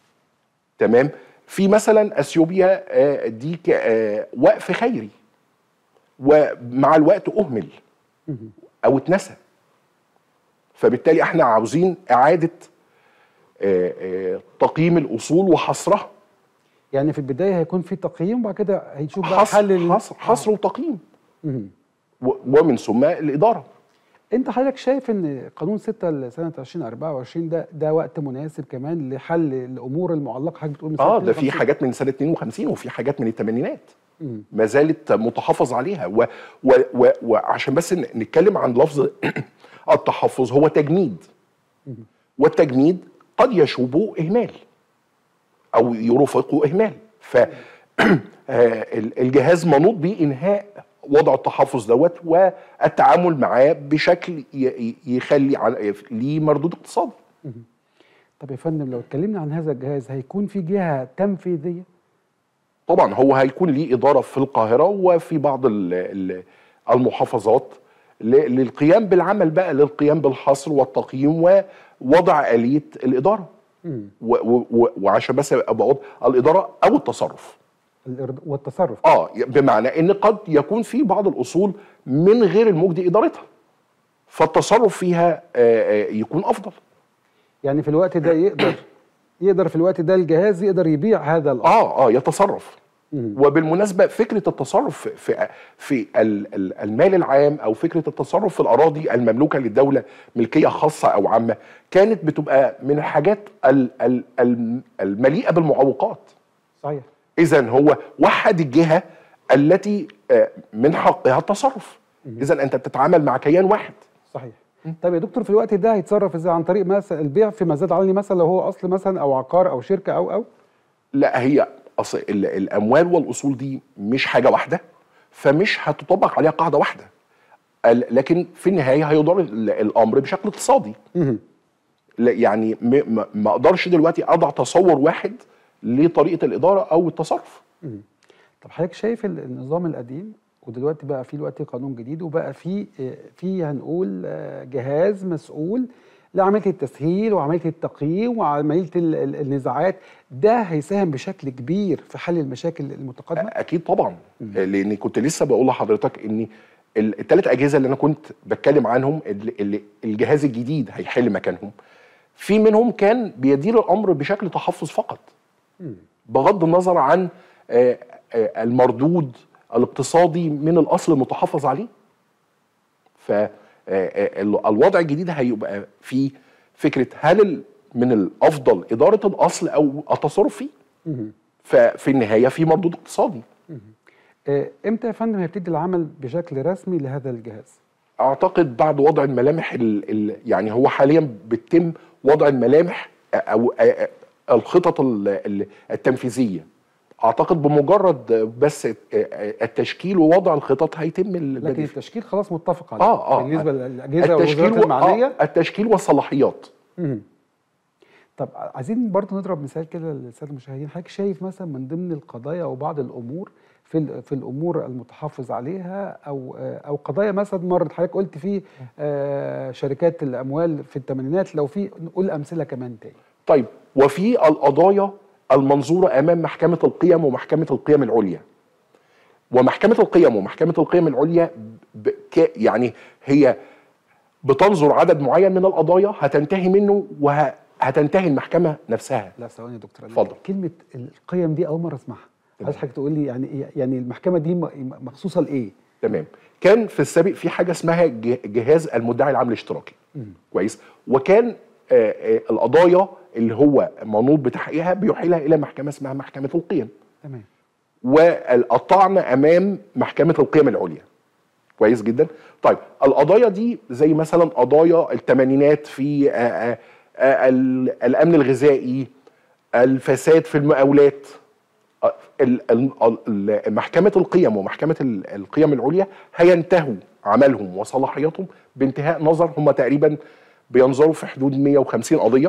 تمام في مثلا اثيوبيا آه، دي ك- آه، وقف خيري ومع الوقت اهمل او اتنسى فبالتالي احنا عاوزين اعاده آه، آه، تقييم الاصول وحصرها يعني في البدايه هيكون في تقييم وبعد كده هيشوف بقى حصر حل ال- حصر, حصر وتقييم مهم. و- ومن ثم الاداره انت حضرتك شايف ان قانون 6 لسنه 2024 ده ده وقت مناسب كمان لحل الامور المعلقه حضرتك بتقول من سنة اه ده في 52. حاجات من سنه 52 وفي حاجات من الثمانينات مم. ما زالت متحفظ عليها و و و وعشان بس ن- نتكلم عن لفظ التحفظ هو تجميد والتجميد قد يشوبه اهمال او يرافقه اهمال ف آه، ال- الجهاز منوط بانهاء وضع التحفظ دوت والتعامل معاه بشكل ي- ي- يخلي على- ليه مردود اقتصادي طب يا فندم لو اتكلمنا عن هذا الجهاز هيكون في جهه تنفيذيه طبعا هو هيكون ليه إدارة في القاهرة وفي بعض ال- ال- المحافظات ل- للقيام بالعمل بقى للقيام بالحصر والتقييم ووضع آلية الإدارة مم. و- و- و- وعشان بس أبقى أقول الإدارة أو التصرف الإرد- والتصرف اه بمعنى ان قد يكون في بعض الاصول من غير المجدي ادارتها فالتصرف فيها آه، آه، يكون افضل يعني في الوقت ده يقدر يقدر في الوقت ده الجهاز يقدر يبيع هذا الأصل اه اه يتصرف مم. وبالمناسبه فكره التصرف في في ال- ال- المال العام او فكره التصرف في الاراضي المملوكه للدوله ملكيه خاصه او عامه كانت بتبقى من الحاجات ال- ال- ال- المليئه بالمعوقات صحيح اذا هو وحد الجهه التي آه، من حقها التصرف اذا انت بتتعامل مع كيان واحد صحيح طيب يا دكتور في الوقت ده هيتصرف ازاي عن طريق مثلا البيع في مزاد علني مثلا لو هو اصل مثلا او عقار او شركه او او لا هي اصل ال- الاموال والاصول دي مش حاجه واحده فمش هتطبق عليها قاعده واحده ال- لكن في النهايه هيدار ال- الامر بشكل اقتصادي لا يعني م- ما- ما اقدرش دلوقتي اضع تصور واحد لطريقه الاداره او التصرف مم. طب حضرتك شايف ال- النظام القديم ودلوقتي بقى في دلوقتي قانون جديد وبقى في آه، في هنقول آه، جهاز مسؤول لعمليه التسهيل وعمليه التقييم وعمليه ال- ال- النزاعات ده هيساهم بشكل كبير في حل المشاكل المتقدمه اكيد طبعا لان كنت لسه بقول لحضرتك ان الثلاث اجهزه اللي انا كنت بتكلم عنهم اللي اللي الجهاز الجديد هيحل مكانهم في منهم كان بيدير الامر بشكل تحفظ فقط بغض النظر عن آه، آه، المردود الاقتصادي من الاصل المتحفظ عليه فالوضع الجديد هيبقى فيه فكره هل ال- من الافضل اداره الاصل او التصرف فيه مم. ففي النهايه في مردود اقتصادي آه، امتى يا فندم هيبتدي العمل بشكل رسمي لهذا الجهاز اعتقد بعد وضع الملامح ال ال يعني هو حاليا بيتم وضع الملامح او أ- أ- الخطط ال- ال- التنفيذيه اعتقد بمجرد بس التشكيل ووضع الخطط هيتم البدء لكن فيه. التشكيل خلاص متفق عليه اه اه بالنسبه للاجهزه التشكيل والوزارات و- المعنيه آه التشكيل والصلاحيات مم. طب عايزين برضه نضرب مثال كده للساده المشاهدين حضرتك شايف مثلا من ضمن القضايا او بعض الامور في ال- في الامور المتحفظ عليها او آه، او قضايا مثلا مرت حضرتك قلت في آه، شركات الاموال في الثمانينات لو في نقول امثله كمان تاني طيب وفي القضايا المنظوره امام محكمه القيم ومحكمه القيم العليا ومحكمه القيم ومحكمه القيم العليا ب... ك... يعني هي بتنظر عدد معين من القضايا هتنتهي منه وهتنتهي المحكمه نفسها لا ثواني يا دكتور أنا اتفضل. كلمه القيم دي اول مره اسمعها عايز حضرتك تقول لي يعني إيه- يعني المحكمه دي م- مخصوصه لايه تمام كان في السابق في حاجه اسمها ج- جهاز المدعي العام الاشتراكي كويس وكان آه، آه، القضايا اللي هو منوط بتحقيقها بيحيلها الى محكمه اسمها محكمه القيم تمام والطعن امام محكمه القيم العليا كويس جدا طيب القضايا دي زي مثلا قضايا الثمانينات في آه، آه، آه، ال- الامن الغذائي الفساد في المقاولات آه، ال- ال- ال- محكمه القيم ومحكمه ال- القيم العليا هينتهوا عملهم وصلاحياتهم بانتهاء نظر هم تقريبا بينظروا في حدود 150 قضيه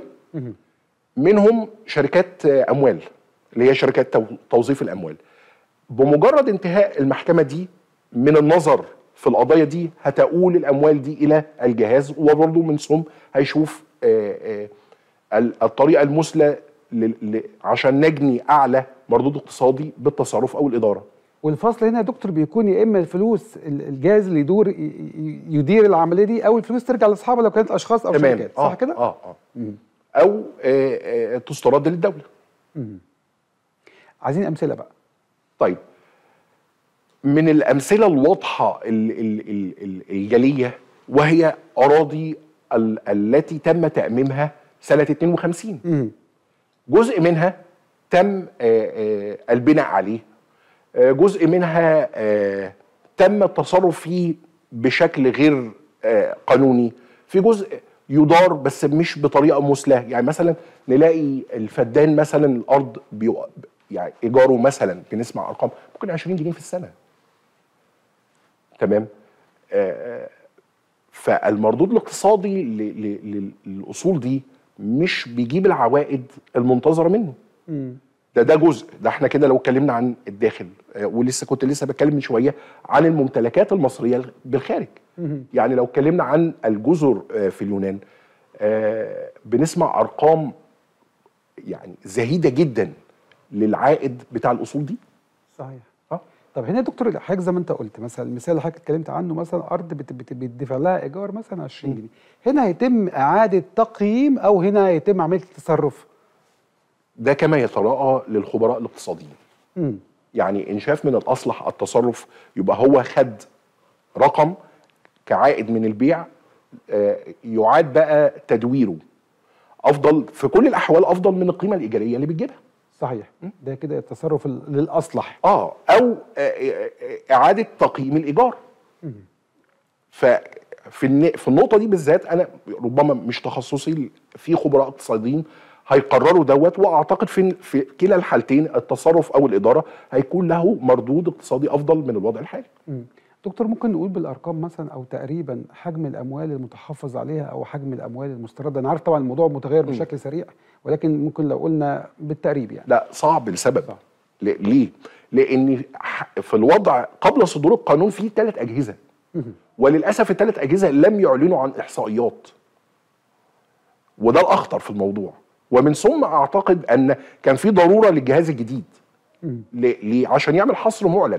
منهم شركات آه، اموال اللي هي شركات تو- توظيف الاموال بمجرد انتهاء المحكمه دي من النظر في القضايا دي هتؤول الاموال دي الى الجهاز وبرضه من ثم هيشوف آه، آه، ال- الطريقه المثلى ل- ل- عشان نجني اعلى مردود اقتصادي بالتصرف او الاداره والفصل هنا يا دكتور بيكون يا اما الفلوس ال- الجهاز اللي يدور ي- ي- يدير العمليه دي او الفلوس ترجع لاصحابها لو كانت اشخاص او تمام. شركات آه، صح كده؟ اه اه او آه، آه، تسترد للدوله مم. عايزين امثله بقى طيب من الامثله الواضحه ال- ال- ال- ال- الجليه وهي اراضي ال- التي تم تاميمها سنه 52 مم. جزء منها تم آه، آه، البناء عليه آه، جزء منها آه، تم التصرف فيه بشكل غير آه، قانوني في جزء يدار بس مش بطريقه مثلى يعني مثلا نلاقي الفدان مثلا الارض بيو... يعني ايجاره مثلا بنسمع ارقام ممكن 20 جنيه في السنه تمام آه، فالمردود الاقتصادي ل- ل- ل- للاصول دي مش بيجيب العوائد المنتظره منه مم. ده ده جزء ده احنا كده لو اتكلمنا عن الداخل آه، ولسه كنت لسه بتكلم من شويه عن الممتلكات المصريه بالخارج مم. يعني لو اتكلمنا عن الجزر آه، في اليونان آه، بنسمع ارقام يعني زهيده جدا للعائد بتاع الاصول دي صحيح اه طب هنا يا دكتور حضرتك زي ما انت قلت مثلا المثال اللي حضرتك اتكلمت عنه مثلا ارض بت- بت- بيدفع لها ايجار مثلا 20 جنيه هنا هيتم اعاده تقييم او هنا هيتم عمليه التصرف ده كما يتراءى للخبراء الاقتصاديين مم. يعني ان شاف من الاصلح التصرف يبقى هو خد رقم كعائد من البيع آه، يعاد بقى تدويره افضل في كل الاحوال افضل من القيمه الايجاريه اللي بتجيبها صحيح ده كده التصرف ال- للاصلح اه او آه، آه، آه، اعاده تقييم الايجار ففي الن- في النقطه دي بالذات انا ربما مش تخصصي في خبراء اقتصاديين هيقرروا دوت واعتقد في في كلا الحالتين التصرف او الاداره هيكون له مردود اقتصادي افضل من الوضع الحالي مم. دكتور ممكن نقول بالارقام مثلا او تقريبا حجم الاموال المتحفظ عليها او حجم الاموال المسترده انا عارف طبعا الموضوع متغير بشكل سريع ولكن ممكن لو قلنا بالتقريب يعني لا صعب لسبب ل- ليه؟ لان ح- في الوضع قبل صدور القانون في ثلاث اجهزه مم. وللاسف الثلاث اجهزه لم يعلنوا عن احصائيات وده الاخطر في الموضوع ومن ثم اعتقد ان كان في ضروره للجهاز الجديد مم. ليه؟ ليه؟ عشان يعمل حصر معلن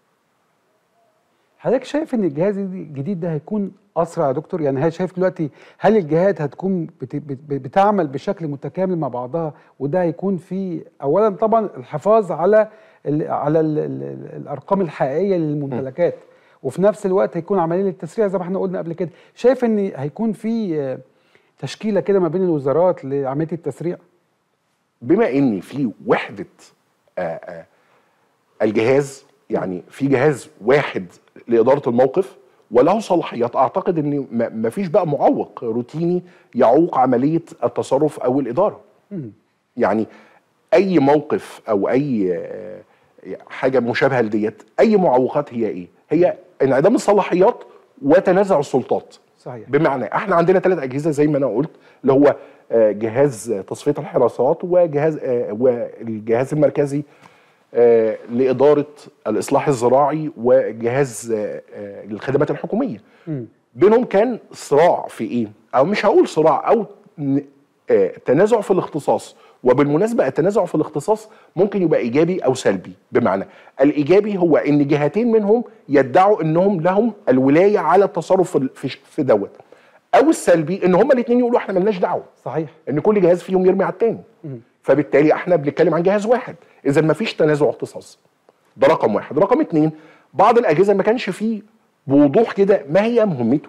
حضرتك شايف ان الجهاز الجديد ده هيكون اسرع يا دكتور يعني هل شايف دلوقتي هل الجهات هتكون بت بت بتعمل بشكل متكامل مع بعضها وده هيكون في اولا طبعا الحفاظ على ال على ال ال الارقام الحقيقيه للممتلكات وفي نفس الوقت هيكون عمليه للتسريع زي ما احنا قلنا قبل كده شايف ان هيكون في آه، تشكيله كده ما بين الوزارات لعمليه التسريع بما ان في وحده آه، آه، الجهاز يعني في جهاز واحد لاداره الموقف وله صلاحيات اعتقد ان ما فيش بقى معوق روتيني يعوق عمليه التصرف او الاداره مم. يعني اي موقف او اي آه، حاجه مشابهه لديت اي معوقات هي ايه هي انعدام الصلاحيات وتنازع السلطات صحيح بمعنى احنا عندنا ثلاث اجهزه زي ما انا قلت اللي هو آه، جهاز تصفيه الحراسات وجهاز آه، والجهاز المركزي آه، لاداره الاصلاح الزراعي وجهاز آه، آه، الخدمات الحكوميه مم. بينهم كان صراع في ايه او مش هقول صراع او ن- آه، تنازع في الاختصاص وبالمناسبه التنازع في الاختصاص ممكن يبقى ايجابي او سلبي بمعنى الايجابي هو ان جهتين منهم يدعوا انهم لهم الولايه على التصرف في- في في دوت او السلبي ان هما الاثنين يقولوا احنا ملناش دعوه صحيح ان كل جهاز فيهم يرمي على الثاني مم. فبالتالي احنا بنتكلم عن جهاز واحد اذا ما فيش تنازع اختصاص ده رقم واحد رقم اتنين بعض الاجهزه ما كانش فيه بوضوح كده ما هي مهمته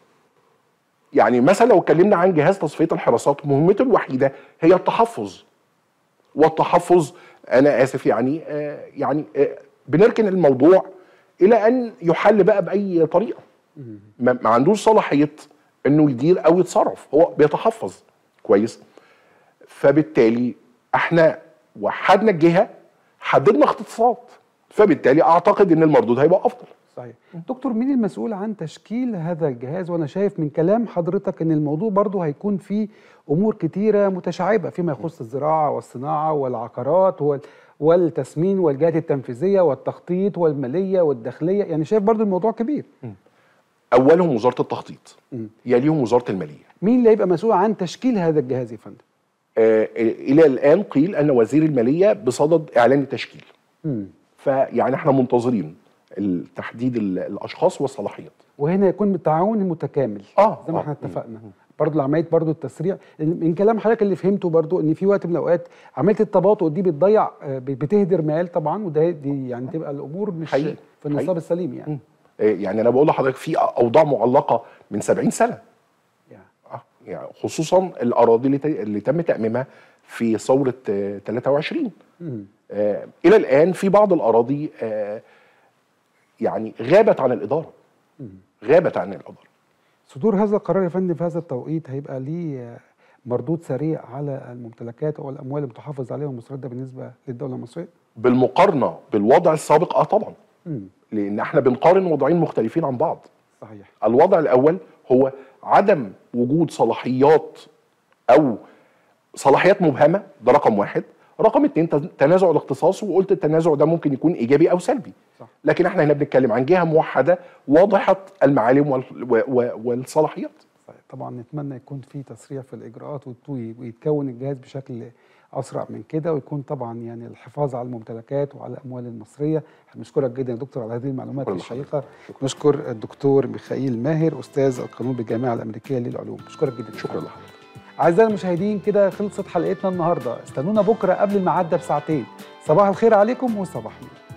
يعني مثلا لو اتكلمنا عن جهاز تصفيه الحراسات مهمته الوحيده هي التحفظ والتحفظ انا اسف يعني آه يعني آه بنركن الموضوع الى ان يحل بقى باي طريقه ما ما عندوش صلاحيه انه يدير او يتصرف هو بيتحفظ كويس فبالتالي احنا وحدنا الجهه حددنا اختصاصات فبالتالي اعتقد ان المردود هيبقى افضل صحيح دكتور مين المسؤول عن تشكيل هذا الجهاز وانا شايف من كلام حضرتك ان الموضوع برضو هيكون فيه امور كتيره متشعبه فيما يخص الزراعه والصناعه والعقارات وال والتسمين والجهات التنفيذيه والتخطيط والماليه والداخليه يعني شايف برضو الموضوع كبير اولهم وزاره التخطيط مم. يليهم وزاره الماليه مين اللي هيبقى مسؤول عن تشكيل هذا الجهاز يا فندم آه الى الان قيل ان وزير الماليه بصدد اعلان التشكيل مم. فيعني احنا منتظرين تحديد ال- الاشخاص والصلاحيات وهنا يكون بالتعاون المتكامل اه زي ما آه. احنا اتفقنا برضه عمليه برضه التسريع من كلام حضرتك اللي فهمته برضه ان في وقت من الاوقات عمليه التباطؤ دي بتضيع آه، بتهدر مال طبعا وده دي يعني تبقى الامور مش حقيقي. في النصاب حقيقي. السليم يعني آه، يعني انا بقول لحضرتك في اوضاع معلقه من 70 سنه آه، يعني خصوصا الاراضي اللي ت- اللي تم تاميمها في ثوره آه، 23 مم. آه، الى الان في بعض الاراضي آه، يعني غابت عن الاداره مم. غابت عن الاداره صدور هذا القرار يا فندم في هذا التوقيت هيبقى ليه آه، مردود سريع على الممتلكات او الاموال المتحافظ عليها والمسترده بالنسبه للدوله المصريه؟ بالمقارنه بالوضع السابق اه طبعا مم. لان احنا بنقارن وضعين مختلفين عن بعض صحيح الوضع الاول هو عدم وجود صلاحيات او صلاحيات مبهمه ده رقم واحد رقم اتنين تن- تنازع الاختصاص وقلت التنازع ده ممكن يكون ايجابي او سلبي صح. لكن احنا هنا بنتكلم عن جهه موحده واضحه المعالم وال- و- و- والصلاحيات صحيح. طبعا نتمنى يكون في تسريع في الاجراءات وت- ويتكون الجهاز بشكل اسرع من كده ويكون طبعا يعني الحفاظ على الممتلكات وعلى الاموال المصريه بنشكرك جدا يا دكتور على هذه المعلومات شكراً الشيقه نشكر الدكتور ميخائيل ماهر استاذ القانون بالجامعه الامريكيه للعلوم بشكرك جدا شكرا لحضرتك اعزائي المشاهدين كده خلصت حلقتنا النهارده استنونا بكره قبل الميعاد ده بساعتين صباح الخير عليكم وصباح الخير